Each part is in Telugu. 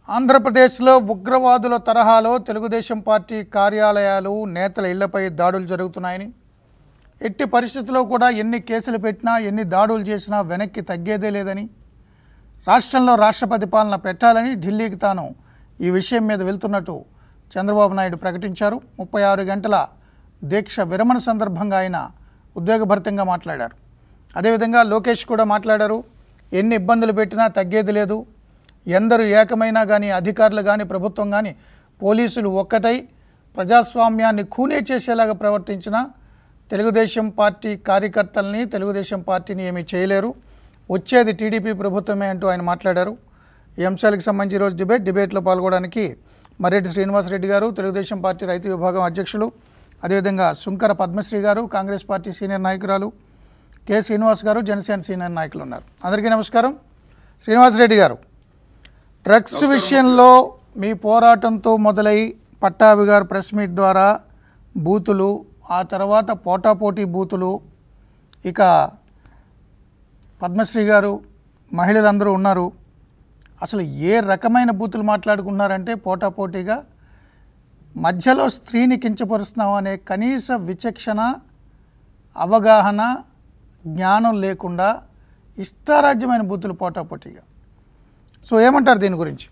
ఆంధ్రప్రదేశ్లో ఉగ్రవాదుల తరహాలో తెలుగుదేశం పార్టీ కార్యాలయాలు నేతల ఇళ్లపై దాడులు జరుగుతున్నాయని ఎట్టి పరిస్థితుల్లో కూడా ఎన్ని కేసులు పెట్టినా ఎన్ని దాడులు చేసినా వెనక్కి తగ్గేదే లేదని రాష్ట్రంలో రాష్ట్రపతి పాలన పెట్టాలని ఢిల్లీకి తాను ఈ విషయం మీద వెళ్తున్నట్టు చంద్రబాబు నాయుడు ప్రకటించారు ముప్పై ఆరు గంటల దీక్ష విరమణ సందర్భంగా ఆయన ఉద్వేగభరితంగా మాట్లాడారు అదేవిధంగా లోకేష్ కూడా మాట్లాడారు ఎన్ని ఇబ్బందులు పెట్టినా తగ్గేది లేదు ఎందరు ఏకమైనా కానీ అధికారులు కానీ ప్రభుత్వం కానీ పోలీసులు ఒక్కటై ప్రజాస్వామ్యాన్ని ఖూనే చేసేలాగా ప్రవర్తించినా తెలుగుదేశం పార్టీ కార్యకర్తల్ని తెలుగుదేశం పార్టీని ఏమీ చేయలేరు వచ్చేది టీడీపీ ప్రభుత్వమే అంటూ ఆయన మాట్లాడారు ఈ అంశాలకు సంబంధించి ఈరోజు డిబేట్ డిబేట్లో పాల్గొనడానికి మర్రెడ్డి శ్రీనివాసరెడ్డి గారు తెలుగుదేశం పార్టీ రైతు విభాగం అధ్యక్షులు అదేవిధంగా శుంకర పద్మశ్రీ గారు కాంగ్రెస్ పార్టీ సీనియర్ నాయకురాలు కె శ్రీనివాస్ గారు జనసేన సీనియర్ నాయకులు ఉన్నారు అందరికీ నమస్కారం శ్రీనివాసరెడ్డి గారు డ్రగ్స్ విషయంలో మీ పోరాటంతో మొదలై పట్టాభి గారు ప్రెస్ మీట్ ద్వారా బూతులు ఆ తర్వాత పోటాపోటీ బూతులు ఇక పద్మశ్రీ గారు మహిళలందరూ ఉన్నారు అసలు ఏ రకమైన బూతులు మాట్లాడుకున్నారంటే పోటాపోటీగా మధ్యలో స్త్రీని కించపరుస్తున్నాం అనే కనీస విచక్షణ అవగాహన జ్ఞానం లేకుండా ఇష్టారాజ్యమైన బూతులు పోటాపోటీగా సో ఏమంటారు దీని గురించి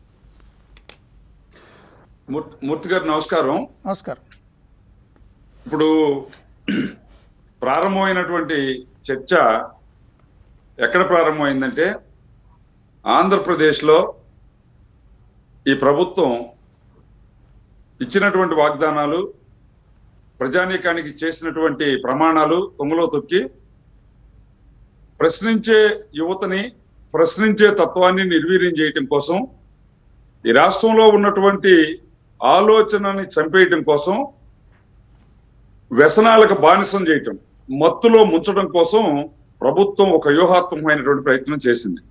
మూర్తి మూర్తి గారు నమస్కారం నమస్కారం ఇప్పుడు ప్రారంభమైనటువంటి చర్చ ఎక్కడ ప్రారంభమైందంటే ఆంధ్రప్రదేశ్లో ఈ ప్రభుత్వం ఇచ్చినటువంటి వాగ్దానాలు ప్రజానీకానికి చేసినటువంటి ప్రమాణాలు తొంగలో తొక్కి ప్రశ్నించే యువతని ప్రశ్నించే తత్వాన్ని నిర్వీర్యం చేయటం కోసం ఈ రాష్ట్రంలో ఉన్నటువంటి ఆలోచనని చంపేయటం కోసం వ్యసనాలకు బానిసం చేయటం మత్తులో ముంచడం కోసం ప్రభుత్వం ఒక వ్యూహాత్మకమైనటువంటి ప్రయత్నం చేసింది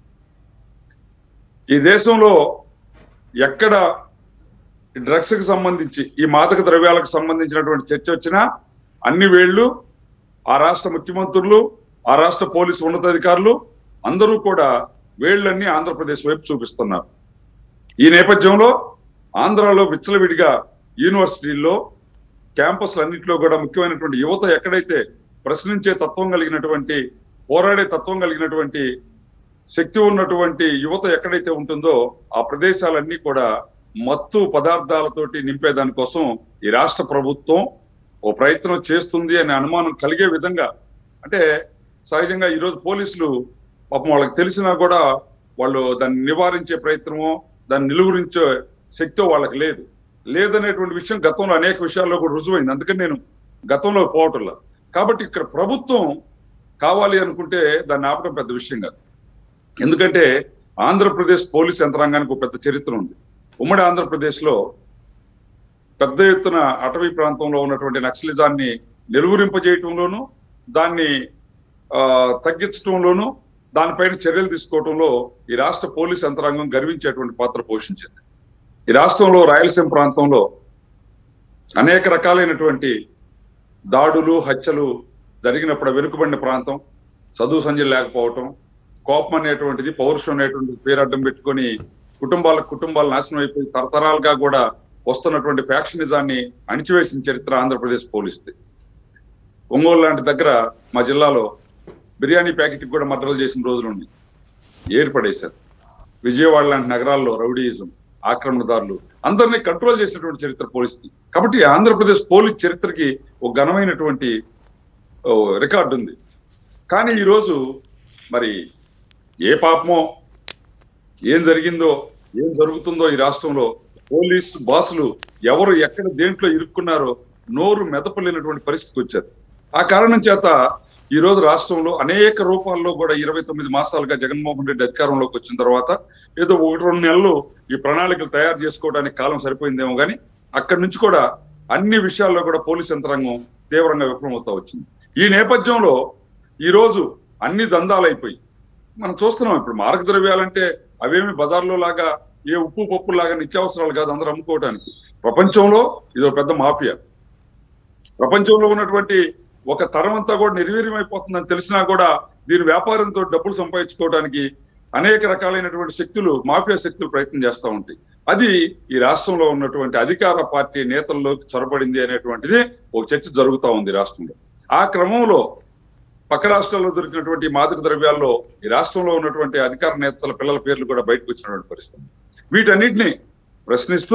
ఈ దేశంలో ఎక్కడ డ్రగ్స్ కి సంబంధించి ఈ మాదక ద్రవ్యాలకు సంబంధించినటువంటి చర్చ వచ్చినా అన్ని వేళ్లు ఆ రాష్ట్ర ముఖ్యమంత్రులు ఆ రాష్ట్ర పోలీసు ఉన్నతాధికారులు అందరూ కూడా వేళ్లన్నీ ఆంధ్రప్రదేశ్ వైపు చూపిస్తున్నారు ఈ నేపథ్యంలో ఆంధ్రాలో విచ్చలవిడిగా యూనివర్సిటీల్లో క్యాంపస్లన్నింటిలో కూడా ముఖ్యమైనటువంటి యువత ఎక్కడైతే ప్రశ్నించే తత్వం కలిగినటువంటి పోరాడే తత్వం కలిగినటువంటి శక్తి ఉన్నటువంటి యువత ఎక్కడైతే ఉంటుందో ఆ ప్రదేశాలన్నీ కూడా మత్తు పదార్థాలతోటి నింపేదాని కోసం ఈ రాష్ట్ర ప్రభుత్వం ఓ ప్రయత్నం చేస్తుంది అనే అనుమానం కలిగే విధంగా అంటే సహజంగా ఈరోజు పోలీసులు పాపం వాళ్ళకి తెలిసినా కూడా వాళ్ళు దాన్ని నివారించే ప్రయత్నమో దాన్ని నిలువరించే శక్తి వాళ్ళకి లేదు లేదనేటువంటి విషయం గతంలో అనేక విషయాల్లో కూడా రుజువైంది అందుకని నేను గతంలో పోవటంలా కాబట్టి ఇక్కడ ప్రభుత్వం కావాలి అనుకుంటే దాన్ని ఆపడం పెద్ద విషయం కాదు ఎందుకంటే ఆంధ్రప్రదేశ్ పోలీస్ యంత్రాంగానికి ఒక పెద్ద చరిత్ర ఉంది ఉమ్మడి ఆంధ్రప్రదేశ్ లో పెద్ద ఎత్తున అటవీ ప్రాంతంలో ఉన్నటువంటి నక్సలిజాన్ని నిలువరింపజేయటంలోనూ దాన్ని ఆ, తగ్గించడంలోనూ దానిపైన చర్యలు తీసుకోవడంలో ఈ రాష్ట్ర పోలీస్ యంత్రాంగం గర్వించేటువంటి పాత్ర పోషించింది ఈ రాష్ట్రంలో రాయలసీమ ప్రాంతంలో అనేక రకాలైనటువంటి దాడులు హత్యలు జరిగినప్పుడు వెనుకబడిన ప్రాంతం చదువు సంజయ్ లేకపోవటం కోపం అనేటువంటిది పౌరుషం అనేటువంటి పేరు అడ్డం పెట్టుకొని కుటుంబాల కుటుంబాలు నాశనం అయిపోయి తరతరాలుగా కూడా వస్తున్నటువంటి ఫ్యాక్షనిజాన్ని అణిచివేసిన చరిత్ర ఆంధ్రప్రదేశ్ పోలీస్ది ఒంగోలు లాంటి దగ్గర మా జిల్లాలో బిర్యానీ ప్యాకెట్ కూడా మర్డర్లు చేసిన రోజులు ఉన్నాయి ఏర్పడేశారు విజయవాడ లాంటి నగరాల్లో రౌడీయిజం ఆక్రమణదారులు అందరినీ కంట్రోల్ చేసినటువంటి చరిత్ర పోలీస్ది కాబట్టి ఆంధ్రప్రదేశ్ పోలీస్ చరిత్రకి ఒక ఘనమైనటువంటి ఓ, రికార్డు ఉంది కానీ ఈరోజు మరి ఏ పాపమో ఏం జరిగిందో ఏం జరుగుతుందో ఈ రాష్ట్రంలో పోలీసు బాసులు ఎవరు ఎక్కడ దేంట్లో ఇరుక్కున్నారో నోరు మెదపలేనటువంటి పరిస్థితికి వచ్చారు ఆ కారణం చేత ఈ రోజు రాష్ట్రంలో అనేక రూపాల్లో కూడా ఇరవై తొమ్మిది మాసాలుగా జగన్మోహన్ రెడ్డి అధికారంలోకి వచ్చిన తర్వాత ఏదో ఒకటి రెండు నెలలు ఈ ప్రణాళికలు తయారు చేసుకోవడానికి కాలం సరిపోయిందేమో కానీ అక్కడి నుంచి కూడా అన్ని విషయాల్లో కూడా పోలీస్ యంత్రాంగం తీవ్రంగా విఫలమవుతా వచ్చింది ఈ నేపథ్యంలో ఈ రోజు అన్ని దందాలైపోయి మనం చూస్తున్నాం ఇప్పుడు మారక ద్రవ్యాలంటే అవేమి బజార్లో లాగా ఏ ఉప్పు పప్పు లాగా నిత్యావసరాలు కాదు అందరూ అమ్ముకోవడానికి ప్రపంచంలో ఇది ఒక పెద్ద మాఫియా ప్రపంచంలో ఉన్నటువంటి ఒక తరం అంతా కూడా నిర్వీర్యం అయిపోతుందని తెలిసినా కూడా దీని వ్యాపారంతో డబ్బులు సంపాదించుకోవడానికి అనేక రకాలైనటువంటి శక్తులు మాఫియా శక్తులు ప్రయత్నం చేస్తూ ఉంటాయి అది ఈ రాష్ట్రంలో ఉన్నటువంటి అధికార పార్టీ నేతల్లోకి చొరబడింది అనేటువంటిది ఒక చర్చ జరుగుతూ ఉంది రాష్ట్రంలో ఆ క్రమంలో పక్క రాష్ట్రాల్లో దొరికినటువంటి ఈ మాదక ద్రవ్యాల్లో ఈ రాష్ట్రంలో ఉన్నటువంటి అధికార నేతల పిల్లల పేర్లు కూడా బయటకు వచ్చినటువంటి పరిస్థితి వీటన్నిటిని ప్రశ్నిస్తూ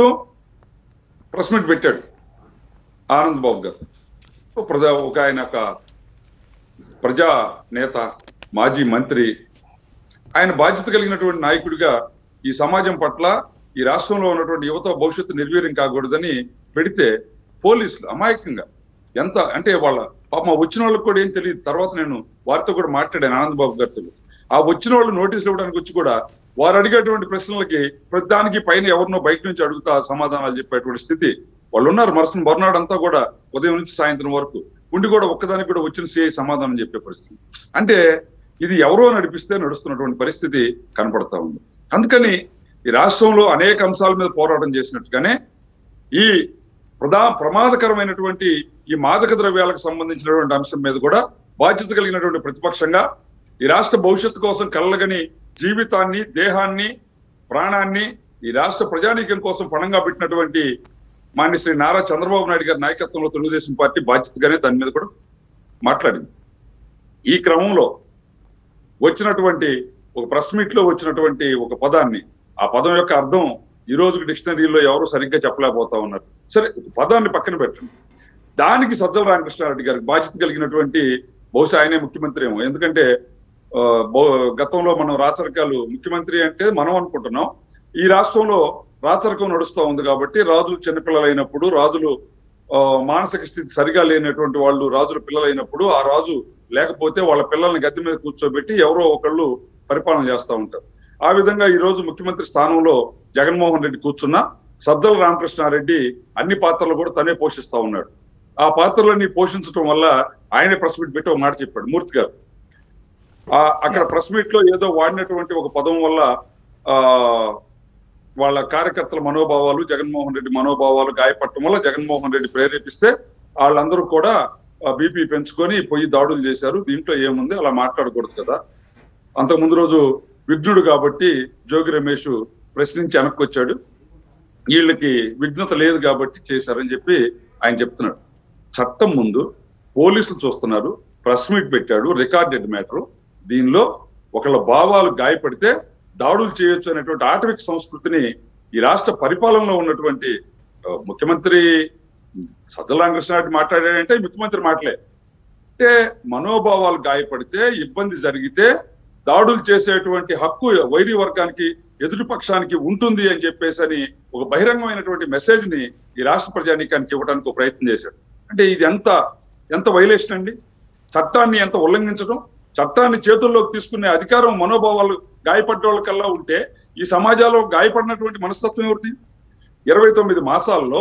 ప్రెస్ మీట్ పెట్టాడు ఆనంద్ బాబు గారు ఒక ప్రజా ఒక ఆయన ఒక ప్రజా నేత మాజీ మంత్రి ఆయన బాధ్యత కలిగినటువంటి నాయకుడిగా ఈ సమాజం పట్ల ఈ రాష్ట్రంలో ఉన్నటువంటి యువత భవిష్యత్తు నిర్వీర్యం కాకూడదని పెడితే పోలీసులు అమాయకంగా ఎంత అంటే వాళ్ళ పాప వచ్చిన వాళ్ళకి కూడా ఏం తెలియదు తర్వాత నేను వారితో కూడా మాట్లాడాను ఆనంద్ బాబు గారితో ఆ వచ్చిన వాళ్ళు నోటీసులు ఇవ్వడానికి వచ్చి కూడా వారు అడిగేటువంటి ప్రశ్నలకి ప్రతిదానికి పైన ఎవరినో బయట నుంచి అడుగుతా సమాధానాలు చెప్పేటువంటి స్థితి వాళ్ళు ఉన్నారు మరుసటి మరునాడు అంతా కూడా ఉదయం నుంచి సాయంత్రం వరకు ఉండి కూడా ఒక్కదానికి కూడా వచ్చిన సిఐ సమాధానం చెప్పే పరిస్థితి అంటే ఇది ఎవరో నడిపిస్తే నడుస్తున్నటువంటి పరిస్థితి కనపడతా ఉంది అందుకని ఈ రాష్ట్రంలో అనేక అంశాల మీద పోరాటం చేసినట్టుగానే ఈ ప్రధా ప్రమాదకరమైనటువంటి ఈ మాదక ద్రవ్యాలకు సంబంధించినటువంటి అంశం మీద కూడా బాధ్యత కలిగినటువంటి ప్రతిపక్షంగా ఈ రాష్ట్ర భవిష్యత్తు కోసం కలగని జీవితాన్ని దేహాన్ని ప్రాణాన్ని ఈ రాష్ట్ర ప్రజానీకం కోసం పణంగా పెట్టినటువంటి మాన్య శ్రీ నారా చంద్రబాబు నాయుడు గారి నాయకత్వంలో తెలుగుదేశం పార్టీ బాధ్యతగానే దాని మీద కూడా మాట్లాడింది ఈ క్రమంలో వచ్చినటువంటి ఒక ప్రెస్ మీట్ లో వచ్చినటువంటి ఒక పదాన్ని ఆ పదం యొక్క అర్థం ఈ రోజు డిక్షనరీలో ఎవరు సరిగ్గా చెప్పలేకపోతా ఉన్నారు సరే ఒక పదాన్ని పక్కన పెట్టండి దానికి సజ్జల రామకృష్ణారెడ్డి గారికి బాధ్యత కలిగినటువంటి బహుశా ఆయనే ముఖ్యమంత్రి ఏమో ఎందుకంటే ఆ, బహు- గతంలో మనం రాచరికాలు ముఖ్యమంత్రి అంటే మనం అనుకుంటున్నాం ఈ రాష్ట్రంలో రాచరికం నడుస్తూ ఉంది కాబట్టి రాజులు చిన్నపిల్లలైనప్పుడు రాజులు ఆ, మానసిక స్థితి సరిగా లేనటువంటి వాళ్ళు రాజుల పిల్లలైనప్పుడు ఆ రాజు లేకపోతే వాళ్ళ పిల్లల్ని గద్దె మీద కూర్చోబెట్టి ఎవరో ఒకళ్ళు పరిపాలన చేస్తూ ఉంటారు ఆ విధంగా ఈ రోజు ముఖ్యమంత్రి స్థానంలో జగన్మోహన్ రెడ్డి కూర్చున్న సజ్జల రామకృష్ణారెడ్డి అన్ని పాత్రలు కూడా తనే పోషిస్తా ఉన్నాడు ఆ పాత్రలన్నీ పోషించడం వల్ల ఆయనే ప్రెస్ మీట్ పెట్టి ఒక మాట చెప్పాడు మూర్తి గారు ఆ అక్కడ ప్రెస్ మీట్ లో ఏదో వాడినటువంటి ఒక పదం వల్ల ఆ వాళ్ళ కార్యకర్తల మనోభావాలు జగన్మోహన్ రెడ్డి మనోభావాలు గాయపడటం వల్ల జగన్మోహన్ రెడ్డి ప్రేరేపిస్తే వాళ్ళందరూ కూడా బీపీ పెంచుకొని పొయ్యి దాడులు చేశారు దీంట్లో ఏముంది అలా మాట్లాడకూడదు కదా అంతకు ముందు రోజు విఘ్నుడు కాబట్టి జోగి రమేష్ ప్రశ్నించి వెనక్కొచ్చాడు వీళ్ళకి విఘ్నత లేదు కాబట్టి చేశారని చెప్పి ఆయన చెప్తున్నాడు చట్టం ముందు పోలీసులు చూస్తున్నారు ప్రెస్ మీట్ పెట్టాడు రికార్డెడ్ మ్యాటర్ దీనిలో ఒకళ్ళ భావాలు గాయపడితే దాడులు చేయొచ్చు అనేటువంటి ఆటవిక సంస్కృతిని ఈ రాష్ట్ర పరిపాలనలో ఉన్నటువంటి ఆ, ముఖ్యమంత్రి సజ్జల రామకృష్ణారెడ్డి మాట్లాడాడంటే ముఖ్యమంత్రి మాటలే అంటే మనోభావాలు గాయపడితే ఇబ్బంది జరిగితే దాడులు చేసేటువంటి హక్కు వైరి వర్గానికి ఎదుటి పక్షానికి ఉంటుంది అని చెప్పేసి అని ఒక బహిరంగమైనటువంటి మెసేజ్ ని ఈ రాష్ట్ర ప్రజానీకానికి ఇవ్వడానికి ఒక ప్రయత్నం చేశాడు అంటే ఇది ఎంత ఎంత వైలేషన్ అండి చట్టాన్ని ఎంత ఉల్లంఘించడం చట్టాన్ని చేతుల్లోకి తీసుకునే అధికారం మనోభావాలు గాయపడ్డ వాళ్ళకల్లా ఉంటే ఈ సమాజంలో గాయపడినటువంటి మనస్తత్వం ఎవరిది ఇరవై తొమ్మిది మాసాల్లో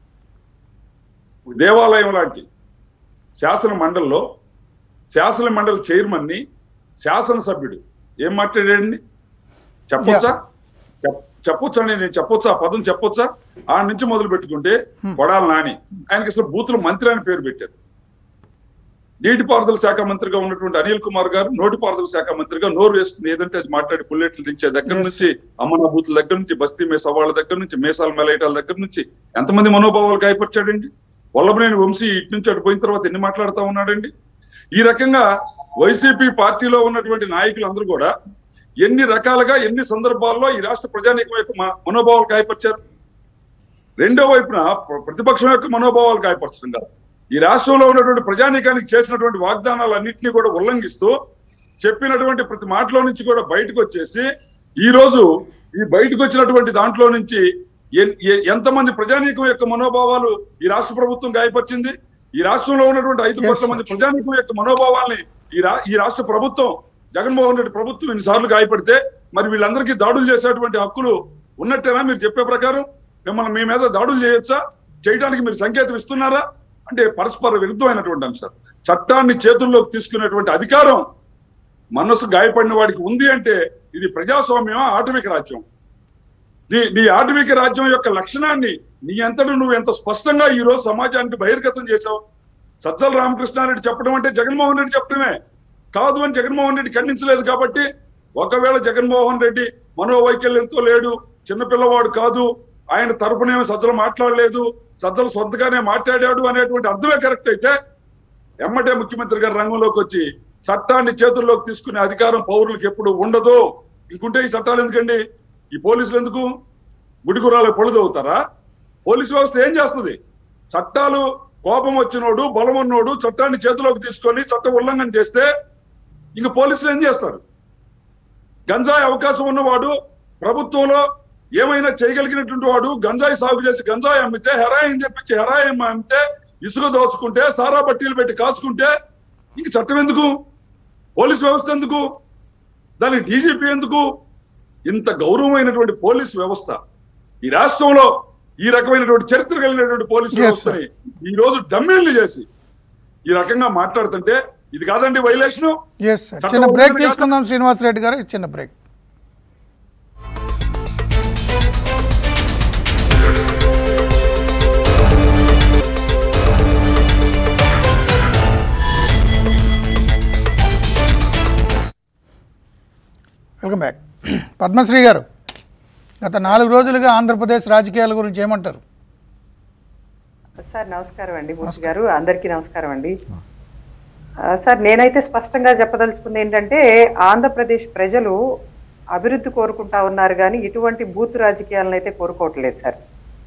దేవాలయం లాంటి శాసన మండలిలో శాసన మండలి చైర్మన్ ని శాసనసభ్యుడు ఏం మాట్లాడాడండి చెప్పొచ్చా చెప్- చెప్పొచ్చా అండి నేను చెప్పొచ్చా ఆ పదం చెప్పొచ్చా ఆ నుంచి మొదలు పెట్టుకుంటే కొడాల నాని ఆయనకి అసలు బూతుల మంత్రి అని పేరు పెట్టారు నీటిపారుదల శాఖ మంత్రిగా ఉన్నటువంటి అనిల్ కుమార్ గారు నోటిపారుదల శాఖ మంత్రిగా నోరు వేసుకుని ఏదంటే అది మాట్లాడి బుల్లెట్లు దించే దగ్గర Yes. నుంచి అమ్మన బూతుల దగ్గర నుంచి బస్తీ మే సవాళ్ళ దగ్గర నుంచి మేసాల మెలైటాల దగ్గర నుంచి ఎంతమంది మనోభావాలు గాయపరిచాడండి వల్లభనేని వంశీ ఇటు నుంచి అటు పోయిన తర్వాత ఎన్ని మాట్లాడుతా ఉన్నాడండి ఈ రకంగా వైసీపీ పార్టీలో ఉన్నటువంటి నాయకులందరూ కూడా ఎన్ని రకాలుగా ఎన్ని సందర్భాల్లో ఈ రాష్ట్ర ప్రజానీకం యొక్క మ- మనోభావాలు గాయపరిచారు రెండో వైపున ప్ర- ప్రతిపక్షం యొక్క మనోభావాలు గాయపరచడం కాదు ఈ రాష్ట్రంలో ఉన్నటువంటి ప్రజానీకానికి చేసినటువంటి వాగ్దానాలన్నింటినీ కూడా ఉల్లంఘిస్తూ చెప్పినటువంటి ప్రతి మాటలో నుంచి కూడా బయటకు వచ్చేసి ఈ రోజు ఈ బయటకు వచ్చినటువంటి దాంట్లో నుంచి ఎన్- ఎ- ఎంతమంది ప్రజానీకం యొక్క మనోభావాలు ఈ రాష్ట్ర ప్రభుత్వం గాయపరిచింది ఈ రాష్ట్రంలో ఉన్నటువంటి ఐదు Yes, కోట్ల sir. మంది ప్రజానీకం యొక్క మనోభావాల్ని ఈ రా ఈ రాష్ట్ర ప్రభుత్వం జగన్మోహన్ రెడ్డి ప్రభుత్వం ఎన్నిసార్లు గాయపడితే మరి వీళ్ళందరికీ దాడులు చేసేటువంటి హక్కులు ఉన్నట్టేనా మీరు చెప్పే ప్రకారం మిమ్మల్ని మీ మీద దాడులు చేయొచ్చా చేయడానికి మీరు సంకేతం ఇస్తున్నారా అంటే పరస్పర విరుద్ధమైనటువంటి అంశాలు చట్టాన్ని చేతుల్లోకి తీసుకునేటువంటి అధికారం మనసు గాయపడిన వాడికి ఉంది అంటే ఇది ప్రజాస్వామ్యం ఆటవిక రాజ్యం నీ నీ ఆటవిక రాజ్యం యొక్క లక్షణాన్ని నీ అంతటి నువ్వు ఎంత స్పష్టంగా ఈ రోజు సమాజానికి బహిర్గతం చేశావు సజ్జల రామకృష్ణారెడ్డి చెప్పడం అంటే జగన్మోహన్ రెడ్డి చెప్పడమే కాదు అని జగన్మోహన్ రెడ్డి ఖండించలేదు కాబట్టి ఒకవేళ జగన్మోహన్ రెడ్డి మనోవైకల్యంతో లేడు చిన్నపిల్లవాడు కాదు ఆయన తరపునేమో సజ్జలు మాట్లాడలేదు సజ్జలు సొంతగానే మాట్లాడాడు అనేటువంటి అర్థమే కరెక్ట్ అయితే ఎమ్మటే ముఖ్యమంత్రి గారు రంగంలోకి వచ్చి చట్టాన్ని చేతుల్లోకి తీసుకునే అధికారం పౌరులకు ఎప్పుడు ఉండదు ఇంకుంటే ఈ చట్టాలు ఎందుకండి ఈ పోలీసులు ఎందుకు గుడిగురాలకు పొழுదవుతారా పోలీసు వ్యవస్థ ఏం చేస్తుంది చట్టాలు కోపం వచ్చినోడు బలం ఉన్నోడు చట్టాన్ని చేతిలోకి తీసుకొని చట్ట ఉల్లంఘన చేస్తే ఇంక పోలీసులు ఏం చేస్తారు గంజాయి అవకాశం ఉన్నవాడు ప్రభుత్వంలో ఏమైనా చేయగలిగినటువంటి వాడు గంజాయి సాగు చేసి గంజాయి అమ్మితే హెరాయిన్ తెప్పించి హెరాయిన్ అమ్మితే ఇసుక దోచుకుంటే సారా బట్టీలు పెట్టి కాసుకుంటే ఇంక చట్టం ఎందుకు పోలీస్ వ్యవస్థ ఎందుకు దానికి డీజీపీ ఎందుకు ఇంత గౌరవమైనటువంటి పోలీస్ వ్యవస్థ ఈ రాష్ట్రంలో ఈ రకమైనటువంటి చరిత్ర కలిగినటువంటి పోలీస్ Yes, వ్యవస్థని ఈ రోజు డమ్మీల్ని చేసి ఈ రకంగా మాట్లాడుతుంటే ఇది కాదండి వైలేషన్ ఎస్ సార్ చిన్న బ్రేక్ తీసుకుందాం శ్రీనివాస్ రెడ్డి గారు చిన్న బ్రేక్ వెల్కమ్ బ్యాక్ పద్మశ్రీ గారు గత నాలుగు రోజులుగా ఆంధ్రప్రదేశ్ రాజకీయాల గురించి ఏమంటారు సార్ నమస్కారం అండి మూర్తి గారు అందరికీ నమస్కారం అండి ఆ, సార్ నేనైతే స్పష్టంగా చెప్పదలుచుకుంది ఏంటంటే ఆంధ్రప్రదేశ్ ప్రజలు అభివృద్ధి కోరుకుంటా ఉన్నారు కానీ ఇటువంటి బూత్ రాజకీయాలను అయితే కోరుకోవట్లేదు సార్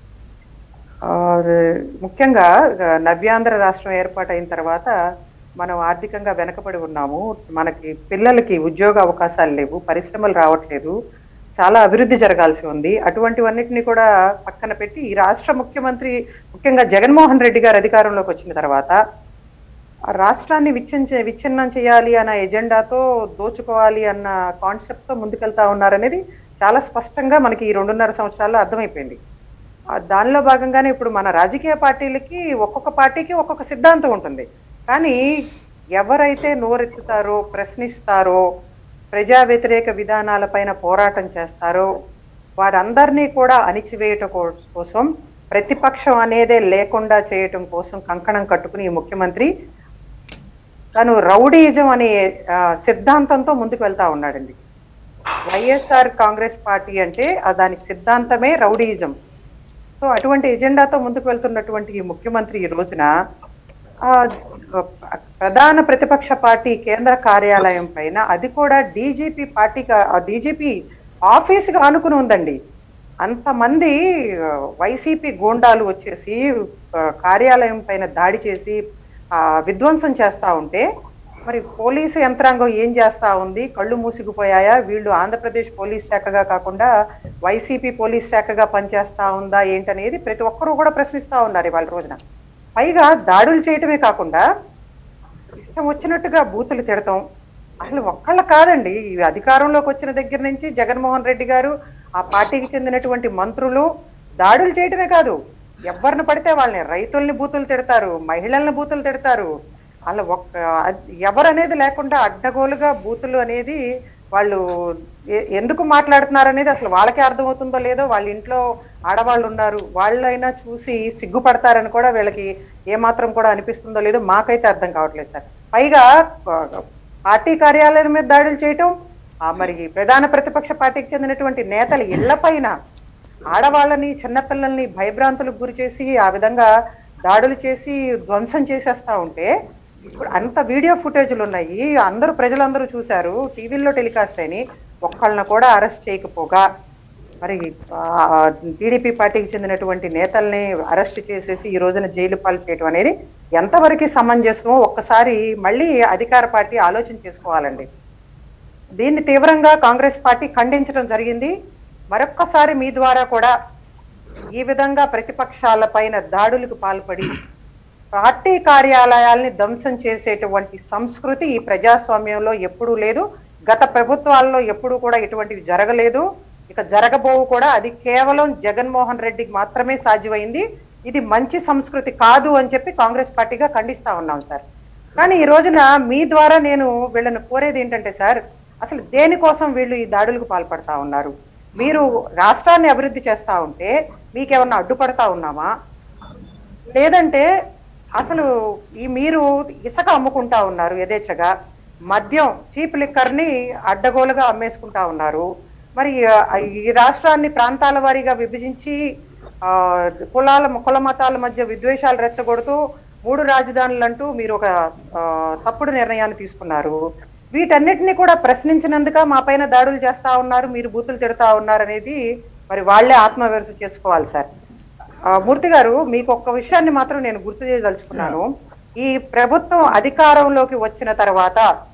ఆ, ముఖ్యంగా ఆ, నవ్యాంధ్ర రాష్ట్రం ఏర్పాటైన తర్వాత మనం ఆర్థికంగా వెనకబడి ఉన్నాము మనకి పిల్లలకి ఉద్యోగ అవకాశాలు లేవు పరిశ్రమలు రావట్లేదు చాలా అభివృద్ధి జరగాల్సి ఉంది అటువంటివన్నిటిని కూడా పక్కన పెట్టి ఈ రాష్ట్ర ముఖ్యమంత్రి ముఖ్యంగా జగన్మోహన్ రెడ్డి గారు అధికారంలోకి వచ్చిన తర్వాత ఆ రాష్ట్రాన్ని విచ్ఛించ విచ్ఛిన్నం చేయాలి అన్న ఎజెండాతో దోచుకోవాలి అన్న కాన్సెప్ట్ తో ముందుకెళ్తా ఉన్నారనేది చాలా స్పష్టంగా మనకి ఈ రెండున్నర సంవత్సరాల్లో అర్థమైపోయింది ఆ దానిలో భాగంగానే ఇప్పుడు మన రాజకీయ పార్టీలకి ఒక్కొక్క పార్టీకి ఒక్కొక్క సిద్ధాంతం ఉంటుంది కానీ ఎవరైతే నోరెత్తుతారో ప్రశ్నిస్తారో ప్రజా వ్యతిరేక విధానాలపైన పోరాటం చేస్తారో వారందరినీ కూడా అణిచివేయటం కో- కోసం ప్రతిపక్షం అనేదే లేకుండా చేయటం కోసం కంకణం కట్టుకుని ఈ ముఖ్యమంత్రి తను రౌడీయిజం అనే ఆ, సిద్ధాంతంతో ముందుకు వెళ్తా ఉన్నాడండి వైఎస్ఆర్ కాంగ్రెస్ పార్టీ అంటే ఆ దాని సిద్ధాంతమే రౌడీయిజం సో అటువంటి ఎజెండాతో ముందుకు వెళ్తున్నటువంటి ఈ ముఖ్యమంత్రి ఈ రోజున ఆ, ప్రధాన ప్రతిపక్ష పార్టీ కేంద్ర కార్యాలయం పైన అది కూడా డీజీపీ పార్టీ డీజీపీ ఆఫీస్గా ఆనుకుని ఉందండి అంతమంది ఆ, వైసీపీ గూండాలు వచ్చేసి ఆ, కార్యాలయం పైన దాడి చేసి ఆ, విధ్వంసం చేస్తా ఉంటే మరి పోలీసు యంత్రాంగం ఏం చేస్తా ఉంది కళ్ళు మూసుకుపోయాయా వీళ్ళు ఆంధ్రప్రదేశ్ పోలీస్ శాఖగా కాకుండా వైసీపీ పోలీస్ శాఖగా పనిచేస్తా ఉందా ఏంటనేది ప్రతి ఒక్కరూ కూడా ప్రశ్నిస్తా ఉన్నారు ఇవాళ రోజున పైగా దాడులు చేయటమే కాకుండా ఇష్టం వచ్చినట్టుగా బూతులు తిడతాం అసలు ఒక్కళ్ళ కాదండి ఈ అధికారంలోకి వచ్చిన దగ్గర నుంచి జగన్మోహన్ రెడ్డి గారు ఆ పార్టీకి చెందినటువంటి మంత్రులు దాడులు చేయటమే కాదు ఎవరిని పడితే వాళ్ళని రైతుల్ని బూతులు తిడతారు మహిళల్ని బూతులు తిడతారు అలా ఒక్క అద్- ఎవరనేది లేకుండా అడ్డగోలుగా బూతులు అనేది వాళ్ళు ఎ- ఎందుకు మాట్లాడుతున్నారు అనేది అసలు వాళ్ళకే అర్థమవుతుందో లేదో వాళ్ళ ఇంట్లో ఆడవాళ్ళు ఉన్నారు వాళ్ళైనా చూసి సిగ్గుపడతారని కూడా వీళ్ళకి ఏమాత్రం కూడా అనిపిస్తుందో లేదో మాకైతే అర్థం కావట్లేదు సార్ పైగా ఆ, పార్టీ కార్యాలయం మీద దాడులు చేయటం ఆ, మరి ప్రధాన ప్రతిపక్ష పార్టీకి చెందినటువంటి నేతల ఇళ్ల పైన ఆడవాళ్ళని చిన్నపిల్లల్ని భయభ్రాంతులకు గురి చేసి ఆ విధంగా దాడులు చేసి ధ్వంసం చేసేస్తా ఉంటే ఇప్పుడు అంత వీడియో ఫుటేజ్లు ఉన్నాయి అందరూ ప్రజలందరూ చూశారు టీవీల్లో టెలికాస్ట్ అయినాయి ఒక్కళ్ళని కూడా అరెస్ట్ చేయకపోగా మరి టీడీపీ పార్టీకి చెందినటువంటి నేతల్ని అరెస్ట్ చేసేసి ఈ రోజున జైలు పాలు చేయడం అనేది ఎంతవరకు సమంజసమో ఒక్కసారి మళ్ళీ అధికార పార్టీ ఆలోచన చేసుకోవాలండి దీన్ని తీవ్రంగా కాంగ్రెస్ పార్టీ ఖండించడం జరిగింది మరొక్కసారి మీ ద్వారా కూడా ఈ విధంగా ప్రతిపక్షాల పైన దాడులకు పాల్పడి పార్టీ కార్యాలయాల్ని ధ్వంసం చేసేటువంటి సంస్కృతి ఈ ప్రజాస్వామ్యంలో ఎప్పుడూ లేదు గత ప్రభుత్వాల్లో ఎప్పుడూ కూడా ఇటువంటివి జరగలేదు ఇక జరగబోవు కూడా అది కేవలం జగన్మోహన్ రెడ్డికి మాత్రమే సాధ్యమైంది ఇది మంచి సంస్కృతి కాదు అని చెప్పి కాంగ్రెస్ పార్టీగా ఖండిస్తా ఉన్నాం సార్ కానీ ఈ రోజున మీ ద్వారా నేను వీళ్ళని కోరేది ఏంటంటే సార్ అసలు దేనికోసం వీళ్ళు ఈ దాడులకు పాల్పడతా ఉన్నారు మీరు రాష్ట్రాన్ని అభివృద్ధి చేస్తా ఉంటే మీకేమన్నా అడ్డుపడతా ఉన్నామా లేదంటే అసలు ఈ మీరు ఇసుక అమ్ముకుంటా ఉన్నారు యథేచ్ఛగా మద్యం చీప్ లిక్కర్ ని అడ్డగోలుగా అమ్మేసుకుంటా ఉన్నారు మరి ఆ, ఈ రాష్ట్రాన్ని ప్రాంతాల వారీగా విభజించి ఆ, కులాల కుల మతాల మధ్య విద్వేషాలు రెచ్చగొడుతూ మూడు రాజధానులు అంటూ మీరు ఒక ఆ, తప్పుడు నిర్ణయాన్ని తీసుకున్నారు వీటన్నిటిని కూడా ప్రశ్నించినందుక మా పైన దాడులు చేస్తా ఉన్నారు మీరు బూతులు తిడతా ఉన్నారు అనేది మరి వాళ్ళే ఆత్మవిమర్శ చేసుకోవాలి సార్ ఆ, మూర్తి గారు మీకు ఒక్క విషయాన్ని మాత్రం నేను గుర్తు చేయదలుచుకున్నాను ఈ ప్రభుత్వం అధికారంలోకి వచ్చిన తర్వాత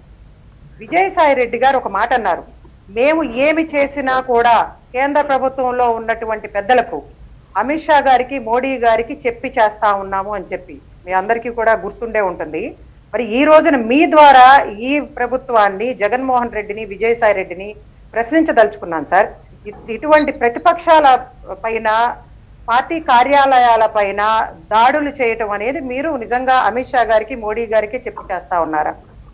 విజయసాయి రెడ్డి గారు ఒక మాట అన్నారు మేము ఏమి చేసినా కూడా కేంద్ర ప్రభుత్వంలో ఉన్నటువంటి పెద్దలకు అమిత్ షా గారికి మోడీ గారికి చెప్పి చేస్తా ఉన్నాము అని చెప్పి మీ అందరికీ కూడా గుర్తుండే ఉంటుంది మరి ఈ రోజున మీ ద్వారా ఈ ప్రభుత్వాన్ని జగన్మోహన్ రెడ్డిని విజయసాయి రెడ్డిని ప్రశ్నించదలుచుకున్నాను సార్ ఇ- ఇటువంటి ప్రతిపక్షాల పైన పార్టీ కార్యాలయాల పైన దాడులు చేయటం అనేది మీరు నిజంగా అమిత్ షా గారికి మోడీ గారికి చెప్పి చేస్తా ఉన్నారా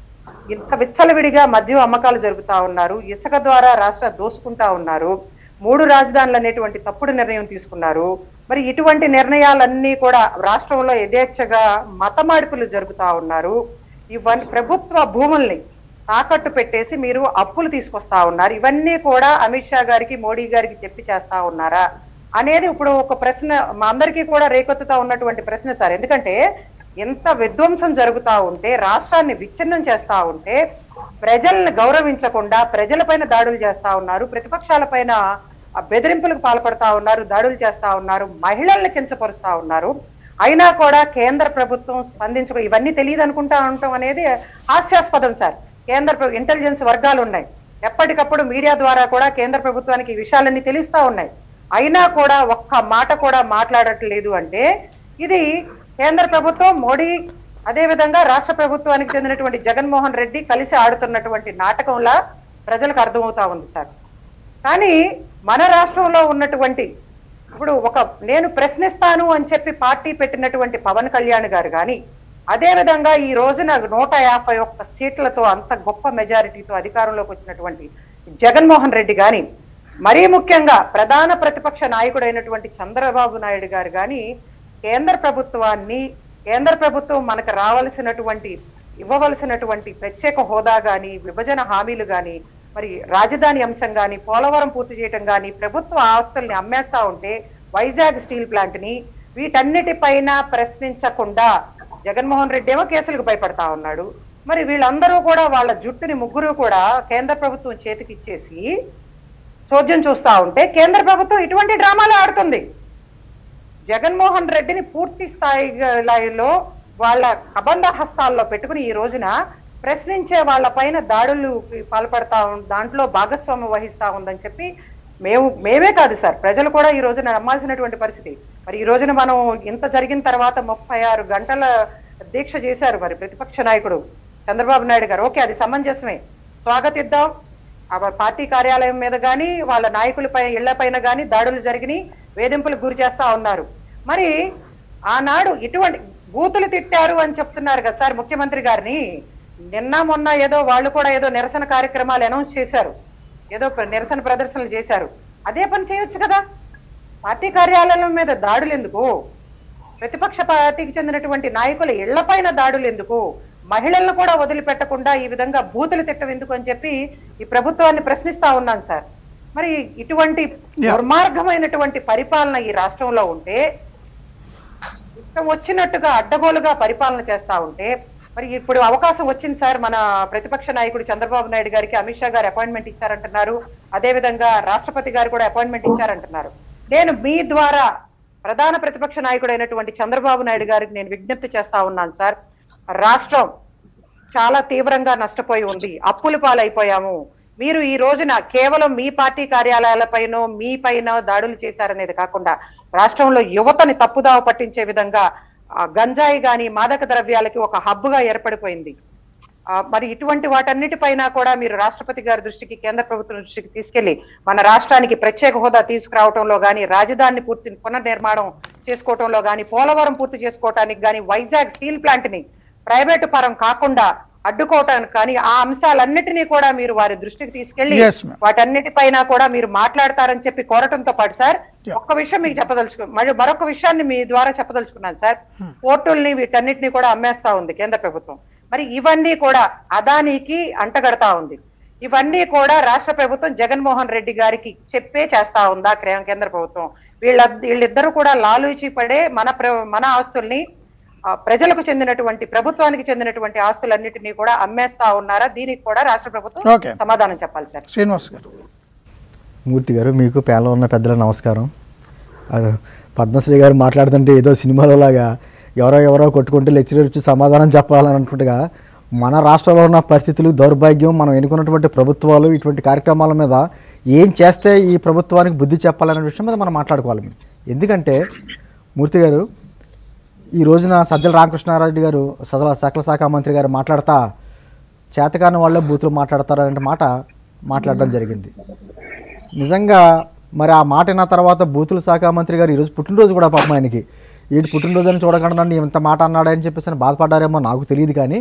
ఇంత విచ్చలవిడిగా మద్యం అమ్మకాలు జరుపుతా ఉన్నారు ఇసుక ద్వారా రాష్ట్ర దోసుకుంటా ఉన్నారు మూడు రాజధానులు అనేటువంటి తప్పుడు నిర్ణయం తీసుకున్నారు మరి ఇటువంటి నిర్ణయాలన్నీ కూడా రాష్ట్రంలో యథేచ్ఛగా మత మార్పులు జరుపుతా ఉన్నారు ఇవన్నీ ప్రభుత్వ భూముల్ని తాకట్టు పెట్టేసి మీరు అప్పులు తీసుకొస్తా ఉన్నారు ఇవన్నీ కూడా అమిత్ షా గారికి మోడీ గారికి చెప్పి చేస్తా ఉన్నారా అనేది ఇప్పుడు ఒక ప్రశ్న మా అందరికీ కూడా రేకొత్తుతా ఉన్నటువంటి ప్రశ్న సార్ ఎందుకంటే ఎంత విధ్వంసం జరుగుతా ఉంటే రాష్ట్రాన్ని విచ్ఛిన్నం చేస్తా ఉంటే ప్రజల్ని గౌరవించకుండా ప్రజలపైన దాడులు చేస్తా ఉన్నారు ప్రతిపక్షాలపైన ఆ బెదిరింపులకు పాల్పడతా ఉన్నారు దాడులు చేస్తా ఉన్నారు మహిళల్ని కించపరుస్తా ఉన్నారు అయినా కూడా కేంద్ర ప్రభుత్వం స్పందించక ఇవన్నీ తెలియదు అనుకుంటా ఉండటం అనేది హాస్యాస్పదం సార్ కేంద్ర ప్ర- ఇంటెలిజెన్స్ వర్గాలు ఉన్నాయి ఎప్పటికప్పుడు మీడియా ద్వారా కూడా కేంద్ర ప్రభుత్వానికి ఈ విషయాలన్నీ తెలుస్తా ఉన్నాయి అయినా కూడా ఒక్క మాట కూడా మాట్లాడట్లేదు అంటే ఇది కేంద్ర ప్రభుత్వం మోడీ అదే విధంగా రాష్ట్ర ప్రభుత్వానికి చెందినటువంటి జగన్మోహన్ రెడ్డి కలిసి ఆడుతున్నటువంటి నాటకంలా ప్రజలకు అర్థమవుతా ఉంది సార్ కానీ మన రాష్ట్రంలో ఉన్నటువంటి ఇప్పుడు ఒక నేను ప్రశ్నిస్తాను అని చెప్పి పార్టీ పెట్టినటువంటి పవన్ కళ్యాణ్ గారు కానీ అదే విధంగా ఈ రోజున నూట యాభై ఒక్క సీట్లతో అంత గొప్ప మెజారిటీతో అధికారంలోకి వచ్చినటువంటి జగన్మోహన్ రెడ్డి గాని మరీ ముఖ్యంగా ప్రధాన ప్రతిపక్ష నాయకుడైనటువంటి చంద్రబాబు నాయుడు గారు కానీ కేంద్ర ప్రభుత్వాన్ని కేంద్ర ప్రభుత్వం మనకు రావాల్సినటువంటి ఇవ్వవలసినటువంటి ప్రత్యేక హోదా గాని విభజన హామీలు గాని మరి రాజధాని అంశం గాని పోలవరం పూర్తి చేయటం గాని ప్రభుత్వ ఆస్తుల్ని అమ్మేస్తా ఉంటే వైజాగ్ స్టీల్ ప్లాంట్ ని వీటన్నిటిపైన ప్రశ్నించకుండా జగన్మోహన్ రెడ్డి ఏమో కేసులకు భయపడతా ఉన్నాడు మరి వీళ్ళందరూ కూడా వాళ్ళ జుట్టుని ముగ్గురు కూడా కేంద్ర ప్రభుత్వం చేతికి ఇచ్చేసి చోద్యం చూస్తా ఉంటే కేంద్ర ప్రభుత్వం ఇటువంటి డ్రామాలు ఆడుతుంది జగన్మోహన్ రెడ్డిని పూర్తి స్థాయిలో వాళ్ళ కబంధ హస్తాల్లో పెట్టుకుని ఈ రోజున ప్రశ్నించే వాళ్ళ పైన దాడులు పాల్పడతా ఉం- దాంట్లో భాగస్వామ్యం వహిస్తా ఉందని చెప్పి మేము మేమే కాదు సార్ ప్రజలు కూడా ఈ రోజున నమ్మాల్సినటువంటి పరిస్థితి మరి ఈ రోజున మనం ఇంత జరిగిన తర్వాత ముప్పై ఆరు గంటల దీక్ష చేశారు మరి ప్రతిపక్ష నాయకుడు చంద్రబాబు నాయుడు గారు ఓకే అది సమంజసమే స్వాగతిద్దాం ఆ పార్టీ కార్యాలయం మీద గాని వాళ్ళ నాయకులపై ఇళ్ల పైన గాని దాడులు జరిగినాయి వేధింపులకు గురి చేస్తా ఉన్నారు మరి ఆనాడు ఇటువంటి బూతులు తిట్టారు అని చెప్తున్నారు కదా సార్ ముఖ్యమంత్రి గారిని నిన్న మొన్న ఏదో వాళ్ళు కూడా ఏదో నిరసన కార్యక్రమాలు అనౌన్స్ చేశారు ఏదో ప్ర- నిరసన ప్రదర్శనలు చేశారు అదే పని చేయొచ్చు కదా పార్టీ కార్యాలయం మీద దాడులు ఎందుకు ప్రతిపక్ష పార్టీకి చెందినటువంటి నాయకుల ఇళ్లపైన దాడులు ఎందుకు మహిళలను కూడా వదిలిపెట్టకుండా ఈ విధంగా బూతులు తిట్టం ఎందుకు అని చెప్పి ఈ ప్రభుత్వాన్ని ప్రశ్నిస్తా ఉన్నాను సార్ మరి ఇటువంటి Yeah. దుర్మార్గమైనటువంటి పరిపాలన ఈ రాష్ట్రంలో ఉంటే ఇష్టం వచ్చినట్టుగా అడ్డగోలుగా పరిపాలన చేస్తా ఉంటే మరి ఇప్పుడు అవకాశం వచ్చింది సార్ మన ప్రతిపక్ష నాయకుడు చంద్రబాబు నాయుడు గారికి అమిత్ షా గారు అపాయింట్మెంట్ ఇచ్చారంటున్నారు అదే విధంగా రాష్ట్రపతి గారు కూడా అపాయింట్మెంట్ ఇచ్చారంటున్నారు నేను మీ ద్వారా ప్రధాన ప్రతిపక్ష నాయకుడైనటువంటి చంద్రబాబు నాయుడు గారికి నేను విజ్ఞప్తి చేస్తా ఉన్నాను సార్ రాష్ట్రం చాలా తీవ్రంగా నష్టపోయి ఉంది అప్పుల పాలైపోయాము మీరు ఈ రోజున కేవలం మీ పార్టీ కార్యాలయాలపైనో మీ పైన దాడులు చేశారనేది కాకుండా రాష్ట్రంలో యువతని తప్పుదావ పట్టించే విధంగా ఆ, గంజాయి గాని మాదక ద్రవ్యాలకి ఒక హబ్బుగా ఏర్పడిపోయింది ఆ, మరి ఇటువంటి వాటన్నిటిపైన కూడా మీరు రాష్ట్రపతి గారి దృష్టికి కేంద్ర ప్రభుత్వం దృష్టికి తీసుకెళ్లి మన రాష్ట్రానికి ప్రత్యేక హోదా తీసుకురావడంలో గాని రాజధానిని పూర్తి పునర్నిర్మాణం చేసుకోవటంలో గాని పోలవరం పూర్తి చేసుకోవటానికి గాని వైజాగ్ స్టీల్ ప్లాంట్ ని ప్రైవేటు పరం కాకుండా అడ్డుకోవటానికి కానీ ఆ అంశాలన్నిటినీ కూడా మీరు వారి దృష్టికి తీసుకెళ్లి Yes, ma'am. వాటన్నిటిపైన కూడా మీరు మాట్లాడతారని చెప్పి కోరటంతో పాటు సార్ Yeah. ఒక్క విషయం మీకు చెప్పదలుచుకు మరియు మరొక విషయాన్ని మీ ద్వారా చెప్పదలుచుకున్నాను సార్ పోర్టుల్ని వీటన్నిటిని కూడా అమ్మేస్తా ఉంది కేంద్ర ప్రభుత్వం మరి ఇవన్నీ కూడా అదానికి అంటగడతా ఉంది ఇవన్నీ కూడా రాష్ట్ర ప్రభుత్వం జగన్మోహన్ రెడ్డి గారికి చెప్పే చేస్తా ఉందా క్రే- కేంద్ర ప్రభుత్వం వీళ్ళ వీళ్ళిద్దరూ కూడా లాలూచి పడే మన ప్ర- మన ఆస్తుల్ని ఆ, ప్రజలకు చెందినటువంటి ప్రభుత్వానికి చెందినటువంటి ఆస్తులన్నిటినీ కూడా అమ్మేస్తా ఉన్నారా దీనికి కూడా రాష్ట్ర ప్రభుత్వం ఓకే. సమాధానం చెప్పాలి సార్ శ్రీనివాస్ గారు మూర్తి గారు మీకు పేలో ఉన్న పెద్దల నమస్కారం అది పద్మశ్రీ గారు మాట్లాడుతుంటే ఏదో సినిమాలో లాగా ఎవరో ఎవరో కొట్టుకుంటే లెక్చరర్ వచ్చి సమాధానం చెప్పాలని అనుకుంటుగా మన రాష్ట్రంలో ఉన్న పరిస్థితులు దౌర్భాగ్యం మనం ఎన్నుకున్నటువంటి ప్రభుత్వాలు ఇటువంటి కార్యక్రమాల మీద ఏం చేస్తే ఈ ప్రభుత్వానికి బుద్ధి చెప్పాలనే విషయం మీద మనం మాట్లాడుకోవాలి ఎందుకంటే మూర్తి గారు ఈ రోజున సజ్జల రామకృష్ణారెడ్డి గారు సజల సకల శాఖ మంత్రి గారు మాట్లాడతా చేతకాని వాళ్ళే బూతులు మాట్లాడతారు అనే మాట మాట్లాడడం జరిగింది నిజంగా మరి ఆ మాట విన్న తర్వాత బూతుల శాఖ మంత్రి గారు ఈరోజు పుట్టినరోజు కూడా పాపం ఆయనకి ఏంటి పుట్టినరోజు అని చూడకుండా నన్ను ఇంత మాట అన్నాడని చెప్పేసి అని బాధపడ్డారేమో నాకు తెలియదు కానీ